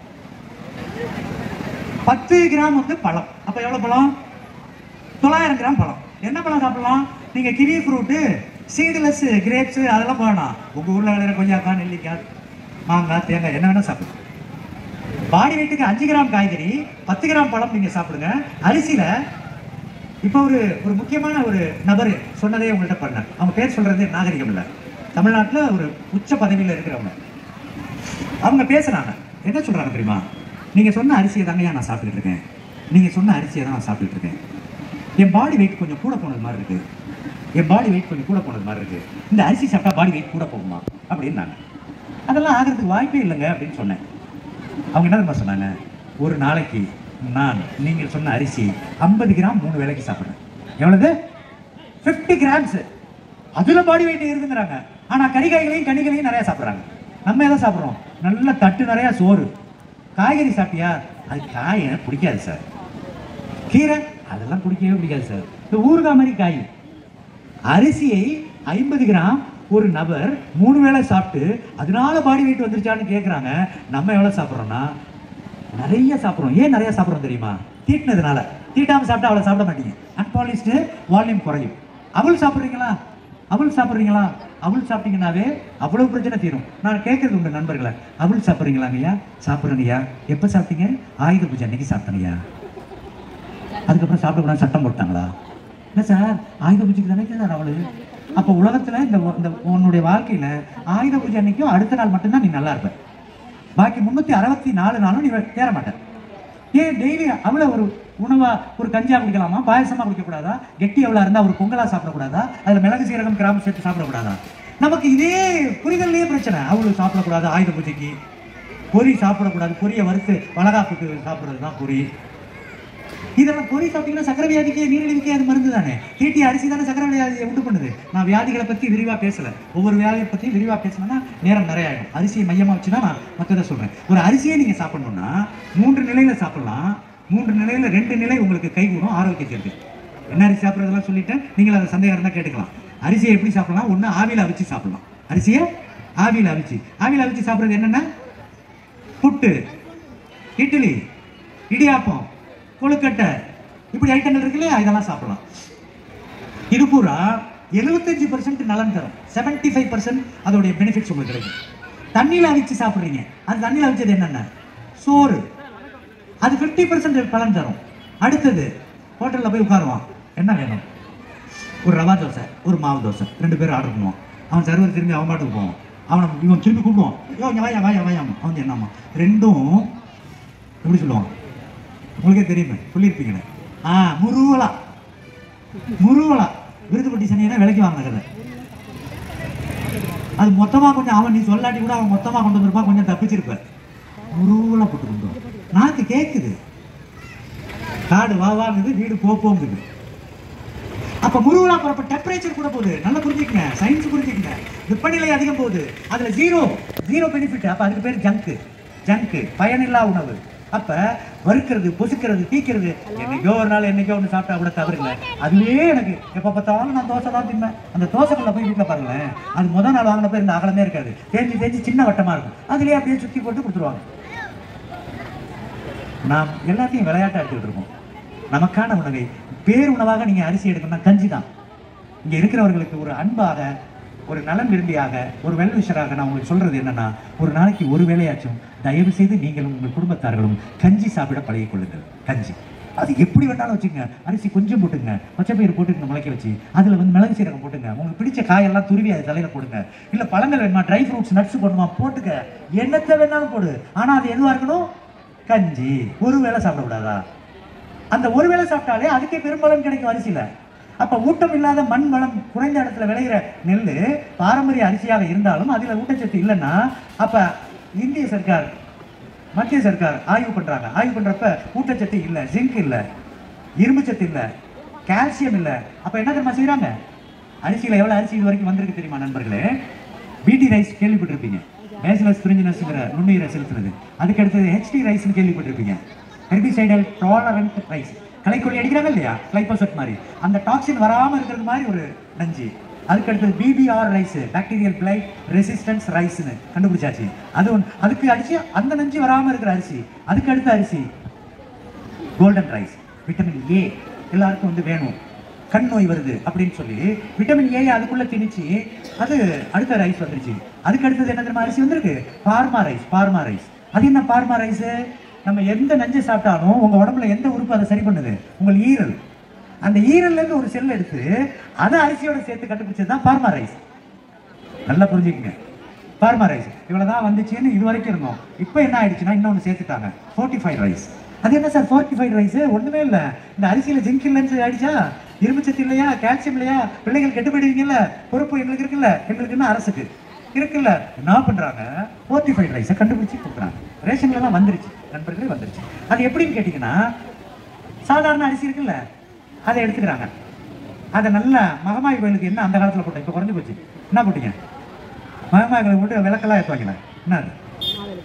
பத்து கிராம் வந்து பழம் அப்ப எவ்வளவு பழம் தொள்ளாயிரம் கிராம் பழம் என்ன பழம் சாப்பிடலாம் நீங்க கிவி ஃப்ரூட்டு சீடுலெஸ் கிரேப்ஸ் அதெல்லாம் போகணும் உங்க ஊர்ல விளையிற கொய்யாக்காய் நெல்லிக்காய் மாங்காய் தேங்காய் என்ன வேணா சாப்பிடுங்க பாடி வெயிட்டுக்கு அஞ்சு கிராம் காய்கறி பத்து கிராம் பழம் நீங்க சாப்பிடுங்க அரிசியில இப்போ ஒரு ஒரு முக்கியமான ஒரு நபர் சொன்னதே உங்கள்கிட்ட பண்ணேன் அவங்க பேர் சொல்றது நாகரிகம் இல்லை தமிழ்நாட்டுல ஒரு உச்ச பதவியில இருக்கிறவங்க அவங்க பேசுறாங்க என்ன சொல்றாங்க தெரியுமா நீங்க சொன்ன அரிசியை தாங்கய்யா நான் சாப்பிட்டுட்டு இருக்கேன் நீங்க சொன்ன அரிசியை தான் நான் சாப்பிட்டுட்டு இருக்கேன் என் பாடி வெயிட் கொஞ்சம் கூட போனது மாதிரி இருக்கு என் பாடி வெயிட் கொஞ்சம் கூட போனது மாதிரி இருக்கு இந்த அரிசி சாப்பிட்டா பாடி வெயிட் கூட போகுமா அப்படின்னாங்க அதெல்லாம் ஆகிறதுக்கு வாய்ப்பே இல்லைங்க அப்படின்னு சொன்னேன் அவங்க என்ன தெரியுமா சொன்னாங்க ஒரு நாளைக்கு நான் நீங்கள் சொன்ன அரிசி 50 கிராம் மூணு வேளைக்கு சாப்பிட்றேன் எவ்வளவு 50 கிராம்ஸ் அதுல பாடி வெயிட் இருக்குங்கிறாங்க ஆனா கறிகாய்களையும் கனிகளையும் நிறைய சாப்பிடுறாங்க நம்ம எதை சாப்பிடுறோம் நல்ல தட்டு நிறையா சோறு காய்கறி சாப்பிட்டியா அது காய் எனக்கு பிடிக்காது சார் கீரை அதெல்லாம் பிடிக்கவே பிடிக்காது சார் இந்த ஊறுகாய் மாதிரி காய் அரிசியை ஐம்பது கிராம் ஒரு நபர் மூணு வேளை சாப்பிட்டு அதனால பாடி வெயிட் வந்துருச்சான்னு கேட்குறாங்க நம்ம எவ்வளோ சாப்பிட்றோம்னா நிறைய சாப்பிட்றோம் ஏன் நிறைய சாப்பிட்றோம் தெரியுமா தீட்டினதுனால தீட்டாமல் சாப்பிட்டா அவ்வளோ சாப்பிட மாட்டீங்க அன்பாலிஸ்டு வால்யூம் குறையும் அவள் சாப்பிட்றீங்களா அவள் சாப்பிட்றீங்களா அவள் சாப்பிட்டீங்கன்னாவே அவ்வளவு பிரச்சனை தீரும் நான் கேட்கறது உங்க நண்பர்களை அவள் சாப்பிட்றீங்களாங்கய்யா சாப்பிட்றேங்கய்யா எப்போ சாப்பிட்டீங்க ஆயுத பூஜை அன்னைக்கு சாப்பிட்டேங்கய்யா அதுக்கப்புறம் சாப்பிடக்கூடாது சட்டம் போட்டாங்களா இல்லை சார் ஆயுத பூஜைக்கு தானே சார் அவளு அப்போ உலகத்தில் இந்த இந்த உன்னுடைய வாழ்க்கையில் ஆயுத பூஜை அன்னைக்கும் அடுத்த நாள் மட்டும்தான் நீ நல்லா இருப்ப பாக்கி முந்நூற்றி அறுபத்தி நாலு நாளும் நீ தேர மாட்ட ஏன் டெய்லி அவ்வளோ ஒரு உணவா ஒரு கஞ்சா குடிக்கலாமா பாயசமா குடிக்கக்கூடாதா கெட்டி எவ்வளோ இருந்தால் ஒரு பொங்கலா சாப்பிடக்கூடாதா அதில் மிளகு சீரகம் கிராமம் சேர்த்து சாப்பிடக்கூடாதா நமக்கு இதே புரிதல்லையே பிரச்சனை அவ்வளோ சாப்பிடக்கூடாது ஆயுத பூஜைக்கு பொரி சாப்பிடக்கூடாது பொரியை வறுத்து வளகாப்புக்கு சாப்பிட்றது தான் பொரி இதெல்லாம் பொரி சாப்பிட்டீங்கன்னா சக்கரை வியாதிக்கு நீரிழிவுக்கு அது மருந்து தானே தீட்டி அரிசி தானே சக்கரை வியாதியை உண்டு பண்ணுது நான் வியாதிகளை பத்தி விரிவா பேசல ஒவ்வொரு வியாதியை பத்தி விரிவா பேசணும்னா நேரம் நிறைய ஆகும் அரிசியை மையமா வச்சு தான் நான் மற்றதை சொல்றேன் ஒரு அரிசியை நீங்க சாப்பிடணும்னா மூன்று நிலையில சாப்பிடலாம் மூன்று நிலையில ரெண்டு நிலை உங்களுக்கு கைகூடும் ஆரோக்கியத்திற்கு என்ன அரிசி சாப்பிட்றதெல்லாம் சொல்லிட்டேன் நீங்கள் அதை சந்தேகம் இருந்தால் கேட்டுக்கலாம் அரிசியை எப்படி சாப்பிடலாம் ஒன்று ஆவியில் அவிச்சு சாப்பிடலாம் அரிசியை ஆவியில் அவிச்சு ஆவியில் அவிச்சு சாப்பிட்றது என்னென்ன புட்டு இட்லி இடியாப்பம் கொழுக்கட்டை இப்படி ஐட்டங்கள் இருக்கு இல்லையா இதெல்லாம் சாப்பிடலாம் இது பூரா எழுபத்தஞ்சு பர்சன்ட் நலன் தரும் செவன்டி ஃபைவ் பர்சன்ட் அதோடைய பெனிஃபிட்ஸ் உங்களுக்கு கிடைக்கும் தண்ணியில் அவிச்சு சாப்பிட்றீங்க அது தண்ணியில் அவிச்சது என்னென்ன சோறு அது ஃபிஃப்டி பர்சன்ட் பலன் தரும் அடுத்தது ஹோட்டலில் போய் உட்காருவான் என்ன வேணும் ஒரு ரவா தோசை ஒரு மாவு தோசை ரெண்டு பேரும் ஆர்டர் பண்ணுவான் அவன் சர்வர் திரும்பி அவன் பாட்டுக்கு போவான் அவனை இவன் திரும்பி கூப்பிடுவான் ஐயோ இங்க வாயா வாயா வாயாமா அவன் என்னம்மா ரெண்டும் எப்படி சொல்லுவான் உங்களுக்கே தெரியுமே சொல்லியிருப்பீங்களே ஆ முருவலா முருவலா விருதுப்பட்டி சனியனை விலைக்கு வாங்கின கதை அது மொத்தமா கொஞ்சம் அவன் நீ சொல்லாட்டி கூட அவன் மொத்தமா கொண்டு வந்திருப்பான் கொஞ்சம் தப்பிச்சிருப்ப முருவலா போட்டு கொண்டு வா. நாக்கு கேக்குது காடு வா வாங்குது வீடு போ போங்குது அப்ப முருகலா போறப்ப டெம்பரேச்சர் கூட போகுது நல்லா புரிஞ்சுக்கங்க சயின்ஸ் புரிஞ்சுக்கங்க வெப்பநிலை அதிகம் போகுது அதுல ஜீரோ ஜீரோ பெனிஃபிட் அப்ப அதுக்கு பேர் ஜங்க் ஜங்க் பயனில்லா உணவு அப்ப வறுக்கிறது பொசுக்கிறது தீக்கிறது என்னைக்கோ ஒரு நாள் என்னைக்கோ ஒன்று சாப்பிட்டா கூட தவறு இல்லை அதுவே எனக்கு எப்போ பார்த்தாலும் நான் தோசை தான் தின்னேன் அந்த தோசைக்குள்ள போய் வீட்டில் பாருங்களேன் அது முதல் நாள் வாங்கின பேர் இந்த அகலமே இருக்காது தேஞ்சு தேஞ்சு சின்ன வட்டமா இருக்கும் அதுலயே அப்படியே சுத்தி போட்டு கொடுத்துருவாங்க நாம் எல்லாத்தையும் விளையாட்டா எடுத்துக்கிட்டு இருக்கோம் நமக்கான உணவை பேர் உணவாக நீங்க அரிசி எடுக்கணும்னா கஞ்சி தான் இங்க இருக்கிறவர்களுக்கு ஒரு அன்பாக ஒரு நலன் விரும்பியாக ஒரு வெல்விஷராக நான் உங்களுக்கு சொல்றது என்னன்னா ஒரு நாளைக்கு ஒரு வேளையாச்சும் தயவு செய்து நீங்களும் உங்கள் குடும்பத்தார்களும் கஞ்சி சாப்பிட பழகிக் கொள்ளுங்கள் கஞ்சி அது எப்படி வேணாலும் வச்சுங்க அரிசி கொஞ்சம் போட்டுங்க பச்சை பயிர் போட்டுங்க முளைக்க வச்சு அதுல வந்து மிளகு சீரகம் போட்டுங்க உங்களுக்கு பிடிச்ச காயெல்லாம் துருவி அது தலையில போடுங்க இல்ல பழங்கள் வேணுமா ட்ரை ஃப்ரூட்ஸ் நட்ஸ் போடணுமா போட்டுக்க என்னத்தை வேணாலும் போடு ஆனா அது எதுவா இருக்கணும் கஞ்சி ஒரு வேளை சாப்பிடக்கூடாதா அந்த ஒரு வேளை சாப்பிட்டாலே அதுக்கே பெரும்பலன் கிடைக்கும் அரிசியில அப்ப ஊட்டம் இல்லாத மண் வளம் குறைந்த இடத்துல விளைகிற நெல் பாரம்பரிய அரிசியாக இருந்தாலும் அதுல ஊட்டச்சத்து இல்லைன்னா அப்ப இந்திய சர்க்கார் மத்திய சர்க்கார் ஆய்வு பண்றாங்க ஆய்வு பண்றப்ப ஊட்டச்சத்து இல்ல ஜிங்க் இல்ல இரும்புச்சத்து இல்ல கால்சியம் இல்ல அப்ப என்ன தெரியுமா செய்றாங்க அரிசியில எவ்வளவு அரிசி இது வரைக்கும் வந்திருக்கு தெரியுமா நண்பர்களே பிடி ரைஸ் கேள்விப்பட்டிருப்பீங்க பேசிலஸ் பிரிஞ்சினஸ்ங்கிற நுண்ணுயிரை செலுத்துறது அதுக்கு அடுத்தது ஹெச்டி ரைஸ்னு கேள்விப்பட்டிருப்பீங்க ஹெர்பிசைடல் டாலரண்ட் ரைஸ் களைக்கொல்லி அடிக்கிறாங்க இல்லையா கிளைபோசட் மாதிரி அந்த டாக்ஸின் வராம இருக்கிறது மாதிரி ஒரு நஞ்சு அதுக்கு அடுத்தது BPR rice bacterial blight resistance ரைஸ்னு கண்டுபிடிச்சாச்சு அது ஒன்று அதுக்கு அடிச்சு அந்த நஞ்சு வராம இருக்கிற அரிசி அதுக்கு அடுத்த அரிசி கோல்டன் ரைஸ் விட்டமின் ஏ எல்லாருக்கும் வந்து வேணும் கண் நோய் வருது அப்படின்னு சொல்லி விட்டமின் ஏ அதுக்குள்ள திணிச்சு அது அடுத்த ரைஸ் வந்துருச்சு அதுக்கு அடுத்தது என்ன தெரியுமா அரிசி வந்திருக்கு பார்மா ரைஸ் பார்மா ரைஸ் அது என்ன பார்மா ரைஸ் நம்ம எந்த நஞ்சு சாப்பிட்டாலும் உங்க உடம்புல எந்த உறுப்பு அதை சரி பண்ணுது உங்கள் ஈரல் அந்த ஈரல்ல இருந்து ஒரு செல் எடுத்து அதை அரிசியோட சேர்த்து கண்டுபிடிச்சது தான் பார்மா ரைஸ் நல்லா புரிஞ்சுக்கங்க பார்மா ரைஸ் இவ்வளவுதான் வந்துச்சுன்னு இது வரைக்கும் இருந்தோம் இப்போ என்ன ஆயிடுச்சுன்னா இன்னொன்று சேர்த்துட்டாங்க ஃபோர்ட்டிஃபைட் ரைஸ் அது என்ன சார் ஃபோர்ட்டிஃபைட் ரைஸ் ஒண்ணுமே இல்ல இந்த அரிசியில ஜிங்க் இல்லைன்னு ஆயிடுச்சா இரும்புச்சத்து இல்லையா கால்சியம் இல்லையா பிள்ளைகள் கெட்டு போயிடுவீங்கல்ல பொறுப்பு எங்களுக்கு இருக்குல்ல எங்களுக்குன்னு அரசுக்கு இருக்குல்ல என்ன பண்றாங்க ஃபோர்ட்டிஃபைட் ரைஸை கண்டுபிடிச்சு கொடுக்குறாங்க ரேஷன்ல எல்லாம் வந்துருச்சு நண்பர்களே வந்துருச்சு அது எப்படின்னு கேட்டிங்கன்னா சாதாரண அரிசி இருக்குல்ல அதை எடுத்துக்கிறாங்க அதை நல்லா மகமாய் கோயிலுக்கு என்ன அந்த காலத்துல போட்டோம் இப்போ குறைஞ்சு போச்சு என்ன போட்டீங்க மகமாய் கோயிலுக்கு போட்டு விளக்கெல்லாம் ஏற்றுவாங்களே என்ன அது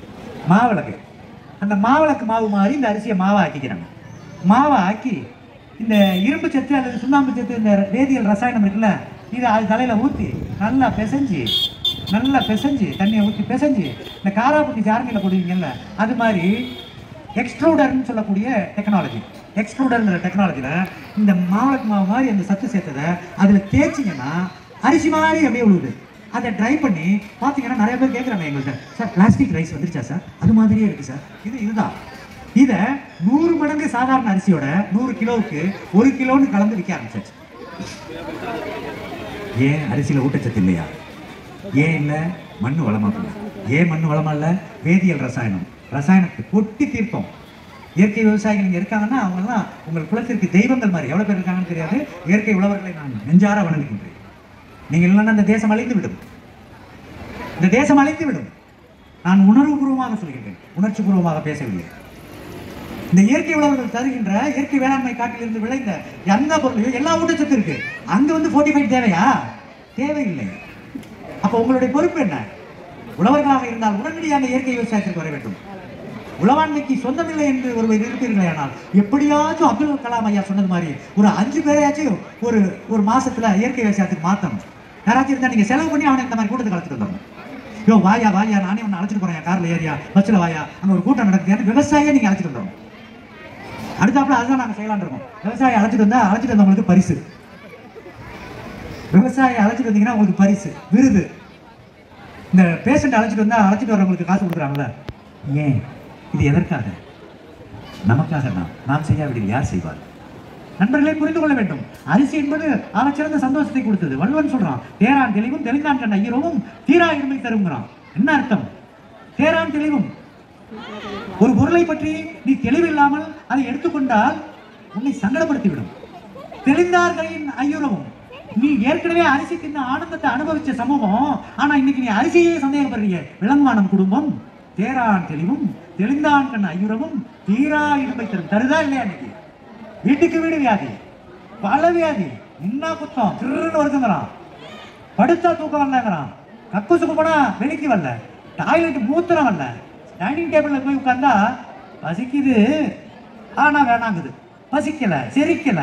மாவிளக்கு அந்த மாவிளக்கு மாவு மாதிரி இந்த அரிசியை மாவை ஆக்கிக்கிறாங்க மாவை ஆக்கி இந்த இரும்பு சத்து அல்லது சுண்ணாம்பு சத்து இந்த வேதியியல் ரசாயனம் இருக்குல்ல இதை அது தலையில் ஊற்றி நல்லா பிசைஞ்சு நல்லா பிசைஞ்சு தண்ணியை ஊற்றி பிசைஞ்சு இந்த காராப்பட்டி ஜாரணியில் போடுவீங்கல்ல அது மாதிரி எக்ஸ்ட்ரூடர்னு சொல்லக்கூடிய டெக்னாலஜி எக்ஸ்ட்ரூடர்ங்கிற டெக்னாலஜியில் இந்த மாவிளக்கு மாவு மாதிரி அந்த சத்து சேர்த்ததை அதில் தேய்ச்சிங்கன்னா அரிசி மாதிரி அப்படியே விழுவுது அதை ட்ரை பண்ணி பார்த்தீங்கன்னா நிறைய பேர் கேட்குறாங்க எங்கள்கிட்ட சார் பிளாஸ்டிக் ரைஸ் வந்துருச்சா சார் அது மாதிரியே இருக்குது சார் இது இதுதான் இதை நூறு மடங்கு சாதாரண அரிசியோட நூறு கிலோவுக்கு ஒரு கிலோன்னு கலந்து விற்க ஆரம்பிச்சாச்சு ஏன் அரிசியில் ஊட்டச்சத்து இல்லையா ஏன் இல்லை மண் வளமா இல்லை ஏன் மண் வளமா இல்லை வேதியியல் ரசாயனம் ரசாயனத்தை கொட்டி தீர்ப்போம் இயற்கை விவசாயிகள் இங்கே இருக்காங்கன்னா அவங்கெல்லாம் உங்கள் குலத்திற்கு தெய்வங்கள் மாதிரி எவ்வளோ பேர் இருக்காங்கன்னு தெரியாது இயற்கை உழவர்களை நான் நெஞ்சார வணங்குகின்றேன் நீங்கள் இல்லைன்னா இந்த தேசம் அழிந்து விடும் இந்த தேசம் அழிந்து விடும் நான் உணர்வுபூர்வமாக சொல்கின்றேன் உணர்ச்சிபூர்வமாக பேசவில்லை இந்த இயற்கை உணவுகள் தருகின்ற இயற்கை வேளாண்மை காட்டிலிருந்து விளைந்த எந்த பொருளையும் எல்லா ஊட்டச்சத்து இருக்கு அங்க வந்து ஃபோர்ட்டிஃபைட் தேவையா தேவையில்லை அப்ப உங்களுடைய பொறுப்பு என்ன உழவர்களாக இருந்தால் உடனடியாக இயற்கை விவசாயத்திற்கு வர வேண்டும் உழவாண்மைக்கு சொந்தமில்லை என்று ஒருவர் இருப்பீர்களே ஆனால் எப்படியாச்சும் அப்துல் கலாம் ஐயா சொன்னது மாதிரி ஒரு அஞ்சு பேரையாச்சும் ஒரு ஒரு மாசத்துல இயற்கை விவசாயத்துக்கு மாத்தணும் யாராச்சும் இருந்தா நீங்க செலவு பண்ணி அவனை இந்த மாதிரி கூட்டத்துக்கு அழைச்சிட்டு வந்துடணும் யோ வாயா வாயா நானே உன்னை அழைச்சிட்டு போறேன் கார்ல ஏரியா பஸ்ல வாயா அங்க ஒரு கூட்டம் நடக்குது விவசாயியை நீங்க அழைச்சிட்டு வந்துடணும் அடுத்தாப்புல அதுதான் நாங்க செய்யலாம்னு இருக்கோம் விவசாயி அழைச்சிட்டு வந்தா அழைச்சிட்டு வந்தவங்களுக்கு பரிசு விவசாயி அழைச்சிட்டு வந்தீங்கன்னா உங்களுக்கு பரிசு விருது இந்த பேஷண்ட் அழைச்சிட்டு வந்தா அழைச்சிட்டு வரவங்களுக்கு காசு கொடுக்குறாங்கல்ல ஏன் இது எதற்காக நமக்காக தான் நாம் செய்யாவிடில் யார் செய்வார் நண்பர்களே புரிந்து கொள்ள வேண்டும் அரிசி என்பது ஆகச்சிறந்த சந்தோஷத்தை கொடுத்தது வள்ளுவன் சொல்றான் தேரான் தெளிவும் தெளிந்தான் கண்ட ஐயரோவும் தீரா இருமை தருங்கிறான் என்ன அர்த்தம் தேரான் தெளிவும் ஒரு பொருளை பற்றி நீ தெளிவில்லாமல் அதை எடுத்துக்கொண்டால் உன்னை சங்கடப்படுத்திவிடும் தெளிந்தார்களின் ஐயுறவும் நீ ஏற்கனவே அரிசி தின்ன ஆனந்தத்தை அனுபவிச்ச சமூகம் ஆனா இன்னைக்கு நீ அரிசியே சந்தேகப்படுறீங்க விலங்குவானம் குடும்பம் தேரான் தெளிவும் தெளிந்தான் கண் ஐயுறவும் தீரா இடுமை தரும் தருதா இல்லையா இன்னைக்கு வீட்டுக்கு வீடு வியாதி பல வியாதி என்ன குத்தம் திருன்னு வருதுங்கிறான் படுத்தா தூக்கம் வரலங்கிறான் கக்கூசுக்கு போனா வெளிக்கு வரல டாய்லெட் மூத்திரம் வரல டைனிங் டேபிள்ல போய் உட்கார்ந்தா பசிக்குது ஆனா வேணாங்குது பசிக்கல செரிக்கல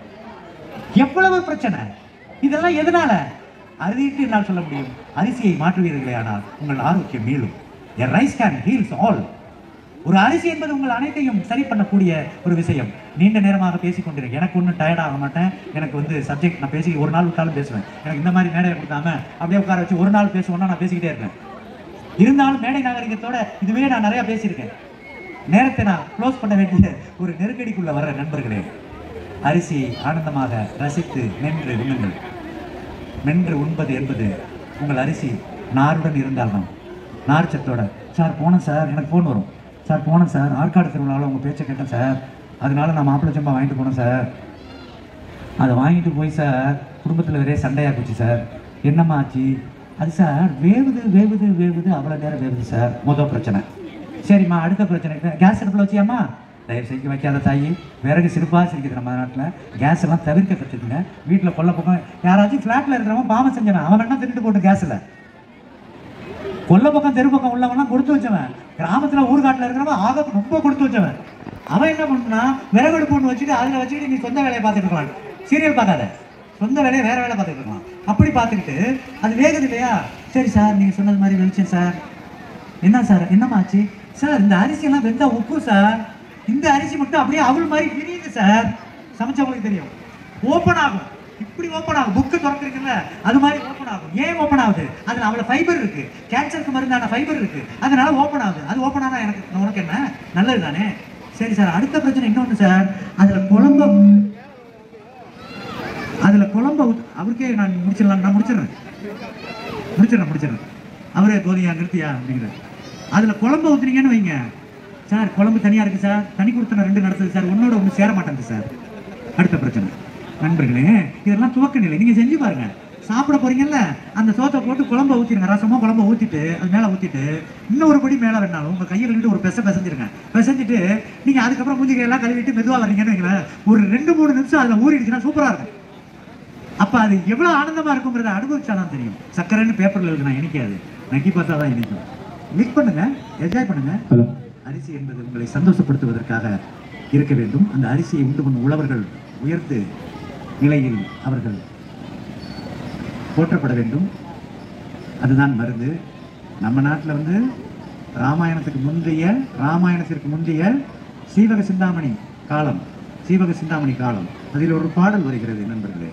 எவ்வளவு பிரச்சனை இதெல்லாம் எதனால அறுதிட்டு என்னால் சொல்ல முடியும் அரிசியை மாற்றுவீர்களே ஆனால் உங்கள் ஆரோக்கியம் மேலும் a rice can heals all ஒரு அரிசி என்பது உங்கள் அனைத்தையும் சரி பண்ணக்கூடிய ஒரு விஷயம் நீண்ட நேரமாக பேசிக் கொண்டிருக்கேன் எனக்கு ஒன்றும் டயர்ட் ஆக மாட்டேன் எனக்கு வந்து சப்ஜெக்ட் நான் பேசி ஒரு நாள் விட்டாலும் பேசுவேன் எனக்கு இந்த மாதிரி மேடையை கொடுத்தாம அப்படியே உட்கார வச்சு ஒரு நாள் பேசுவோம்னா நான் பேசிக்கிட்டே இருப்பேன் இருந்தாலும் மேடை நாகரிகத்தோட இதுவே நான் நிறைய பேசியிருக்கேன் நேரத்தை நான் க்ளோஸ் பண்ண வேண்டிய ஒரு நெருக்கடிக்குள்ள வர்ற நண்பர்களே அரிசி ஆனந்தமாக ரசித்து மென்று உண்ணுங்கள் மென்று உண்பது என்பது உங்கள் அரிசி நாருடன் இருந்தால்தான் நார் சத்தோட சார் போனேன் சார் எனக்கு ஃபோன் வரும் சார் போனேன் சார் ஆற்காடு திருவிழாவில் உங்கள் பேச்சை கேட்டேன் சார் அதனால நான் மாப்பிள்ளை சம்பா வாங்கிட்டு போனேன் சார் அதை வாங்கிட்டு போய் சார் குடும்பத்தில் ஒரே சண்டையாக போச்சு சார் என்னம்மா ஆச்சு அது சார் வேவுது வேவுது வேவுது அவ்வளோ நேரம் வேவுது சார் மொதல் பிரச்சனை சரிம்மா அடுத்த பிரச்சனை கேஸ் அடுப்பில் வச்சியாம்மா தயவு செஞ்சு வைக்காத தாயி விறகு சிறப்பாக சிரிக்குது நம்ம நாட்டில் கேஸ் எல்லாம் தவிர்க்க கற்றுக்குங்க வீட்டில் கொல்ல பக்கம் யாராச்சும் ஃப்ளாட்டில் இருக்கிறவன் பாவம் செஞ்சவன் அவன் வேணா திருட்டு போட்டு கேஸில் கொல்ல பக்கம் தெரு பக்கம் உள்ளவன்லாம் கொடுத்து வச்சவன் கிராமத்துல ஊர்காட்டுல இருக்கிறவன் ஆக ரொம்ப கொடுத்து வச்சவன் அவன் என்ன பண்ணா விறகடுப்பு ஒன்று வச்சுட்டு அதுல வச்சுட்டு நீ சொந்த வேலையை பார்த்துட்டு இருக்கலாம் சீரியல் பார்க்காத சொந்த வேலையை வேற வேலை பார்த்துட்டு இருக்கலாம் அப்படி பார்த்துக்கிட்டு அது வேகுது இல்லையா சரி சார் நீங்க சொன்னது மாதிரி வெளிச்சேன் சார் என்ன சார் என்னம்மா ஆச்சு சார் இந்த அரிசி எல்லாம் வெந்தா உப்பு சார் இந்த அரிசி மட்டும் அப்படியே அவள் மாதிரி பிரியுது சார் சமைச்சவங்களுக்கு தெரியும் ஓப்பன் ஆகும் இப்படி ஓப்பன் ஆகும் புக்கு திறக்கிறீங்கல்ல அது மாதிரி ஓப்பன் ஆகும் ஏன் ஓப்பன் ஆகுது அதுல அவ்வளவு ஃபைபர் இருக்கு கேன்சருக்கு மருந்தான ஃபைபர் இருக்கு அதனால ஓப்பன் ஆகுது அது ஓப்பன் ஆனா எனக்கு உனக்கு என்ன நல்லது தானே சரி சார் அடுத்த பிரச்சனை இன்னொன்று சார் அதுல குழம்ப அதுல குழம்ப ஊத்து- அவருக்கே நான் முடிச்சிடலாம் நான் முடிச்சிடுறேன் முடிச்சிடறேன் முடிச்சிடறேன் அவரே போதியா நிறுத்தியா அப்படிங்கிறார் அதுல குழம்பு ஊத்துனீங்கன்னு வைங்க சார் குழம்பு தனியா இருக்கு சார் தனி கொடுத்தன ரெண்டு நடத்துது சார் ஒன்னோட ஒன்று சேர மாட்டேங்குது சார் அடுத்த பிரச்சனை நண்பர்களே இதெல்லாம் துவக்க நிலை நீங்க செஞ்சு பாருங்க சாப்பிட போறீங்கல்ல அந்த சோத்தை போட்டு குழம்ப ஊத்திடுங்க ரசமோ குழம்ப ஊத்திட்டு அது மேல ஊத்திட்டு இன்னொரு படி மேல வேணாலும் உங்க கையை கழுவிட்டு ஒரு பெச பெசஞ்சிருங்க பெசஞ்சிட்டு நீங்க அதுக்கப்புறம் மூஞ்சி கையெல்லாம் கழுவிட்டு மெதுவா வர்றீங்கன்னு வைங்களேன் ஒரு ரெண்டு மூணு நிமிஷம் அதுல ஊறிடுச்சுன்னா சூப்பரா இருக்கும் அப்ப அது எவ்வளவு ஆனந்தமா இருக்குங்கிறத அனுபவிச்சாதான் தெரியும் சக்கரைன்னு பேப்பர்ல எழுதுனா இனிக்காது நக்கி பார்த்தா தான் இனிக்கும் மிக்ஸ் பண்ணுங்க என்ஜாய் பண்ணுங்க ஹலோ அரிசி என்பது உங்களை சந்தோஷப்படுத்துவதற்காக இருக்க வேண்டும் அந்த அரிசியை உண்டு பண்ணும் உழவர்கள் உயர்த்து நிலையில் அவர்கள் போற்றப்பட வேண்டும் அதுதான் மருந்து நம்ம நாட்டில் வந்து ராமாயணத்துக்கு முந்தைய ராமாயணத்திற்கு முந்தைய சீவக சிந்தாமணி காலம் சீவக சிந்தாமணி காலம் அதில் ஒரு பாடல் வருகிறது நண்பர்களே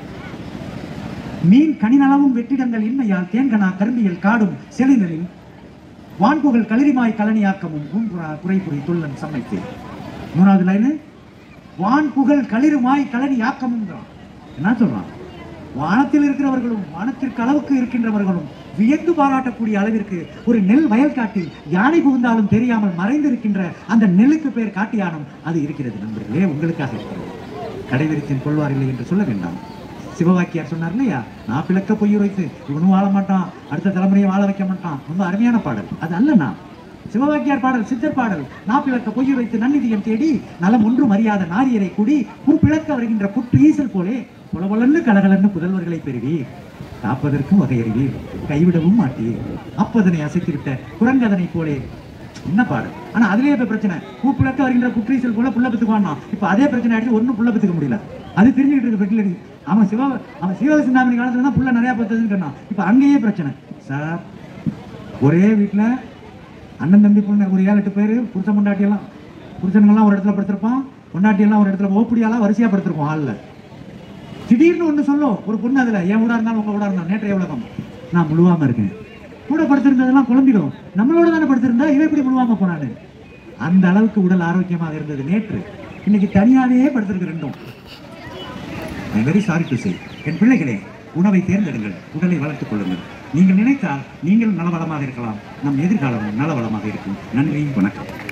மீன் கனிநலவும் வெற்றிடங்கள் இன்மையால் தேன்கனா கரும்பியல் காடும் செழிநலில் வான்புகழ் களிரிமாய் கலனியாக்கமும் பூம்புறா குறைபுரி துள்ளன் சமைத்து மூணாவது லைனு வான்புகழ் களிருமாய் கலனி யாக்கமும் என்ன சொல்றான் வானத்தில் இருக்கிறவர்களும் வானத்திற்கு அளவுக்கு இருக்கின்றவர்களும் வியந்து பாராட்டக்கூடிய அளவிற்கு ஒரு நெல் வயல் காட்டில் யானை புகுந்தாலும் தெரியாமல் மறைந்திருக்கின்ற அந்த நெல்லுக்கு பேர் காட்டியானம் அது இருக்கிறது நண்பர்களே உங்களுக்காக இருக்கிறது கடைவிரித்தின் கொள்வார் இல்லை என்று சொல்ல வேண்டாம் சிவவாக்கியார் சொன்னார் இல்லையா நான் பிளக்க பொய் வைத்து இவனும் வாழ மாட்டான் அடுத்த தலைமுறையை வாழ வைக்க மாட்டான் ரொம்ப அருமையான பாடல் அது அல்லண்ணா சிவவாக்கியார் பாடல் சித்தர் பாடல் நான் பிளக்க பொய் வைத்து நன்னிதியம் தேடி நலம் ஒன்றும் அறியாத நாரியரை கூடி பிளக்க வருகின்ற புற்று ஈசல் போலே புலவலன்னு கலகலன்னு புதல்வர்களை பெறுவீர் காப்பதற்கும் வகையறிவீர் கைவிடவும் மாட்டீர் அப்பதனை அசைத்துவிட்ட குரங்கதனை போலே என்ன பாடு ஆனா அதுலயே இப்ப பிரச்சனை பூப்பிளக்க வருகின்ற குற்றீசல் போல புள்ள பத்துக்குவானா இப்ப அதே பிரச்சனை ஆயிடுச்சு ஒன்னும் புள்ள பத்துக்க முடியல அது தெரிஞ்சுக்கிட்டு இருக்கு பெட்டில் இருக்கு அவன் சிவ அவன் சிவக சிந்தாமணி காலத்துல தான் புள்ள நிறைய பத்ததுன்னு சொன்னான் இப்ப அங்கேயே பிரச்சனை சார் ஒரே வீட்டுல அண்ணன் தம்பி பொண்ணு ஒரு ஏழு எட்டு பேர் புருஷன் பொண்டாட்டியெல்லாம் புருஷனுங்கெல்லாம் ஒரு இடத்துல படுத்திருப்பான் பொண்டாட்டியெல்லாம் ஒரு இடத்துல ஓப்படியெல்லாம் வரிசையா படுத்திருப்போம் ஹாலில் திடீர்னு ஒன்று சொல்லும் ஒரு பொண்ணு அதுல என் ஊடா இருந்தாலும் உங்க ஊடா இருந்தாலும் நேற்றைய உலகம் நான் முழுவாம இருக்கேன் கூட படுத்திருந்ததெல்லாம் குழம்பிடும் நம்மளோட தானே படுத்திருந்தா இவன் எப்படி முழுவாம போனானு அந்த அளவுக்கு உடல் ஆரோக்கியமாக இருந்தது நேற்று இன்னைக்கு தனியாவே படுத்திருக்கு ரெண்டும் I very sorry to say என் பிள்ளைகளே உணவை தேர்ந்தெடுங்கள் உடலை வளர்த்துக் கொள்ளுங்கள் நீங்கள் நினைத்தால் நீங்கள் நலவளமாக இருக்கலாம் நம் எதிர்காலமும் நலவளமாக இருக்கும் நன்றி வணக்கம்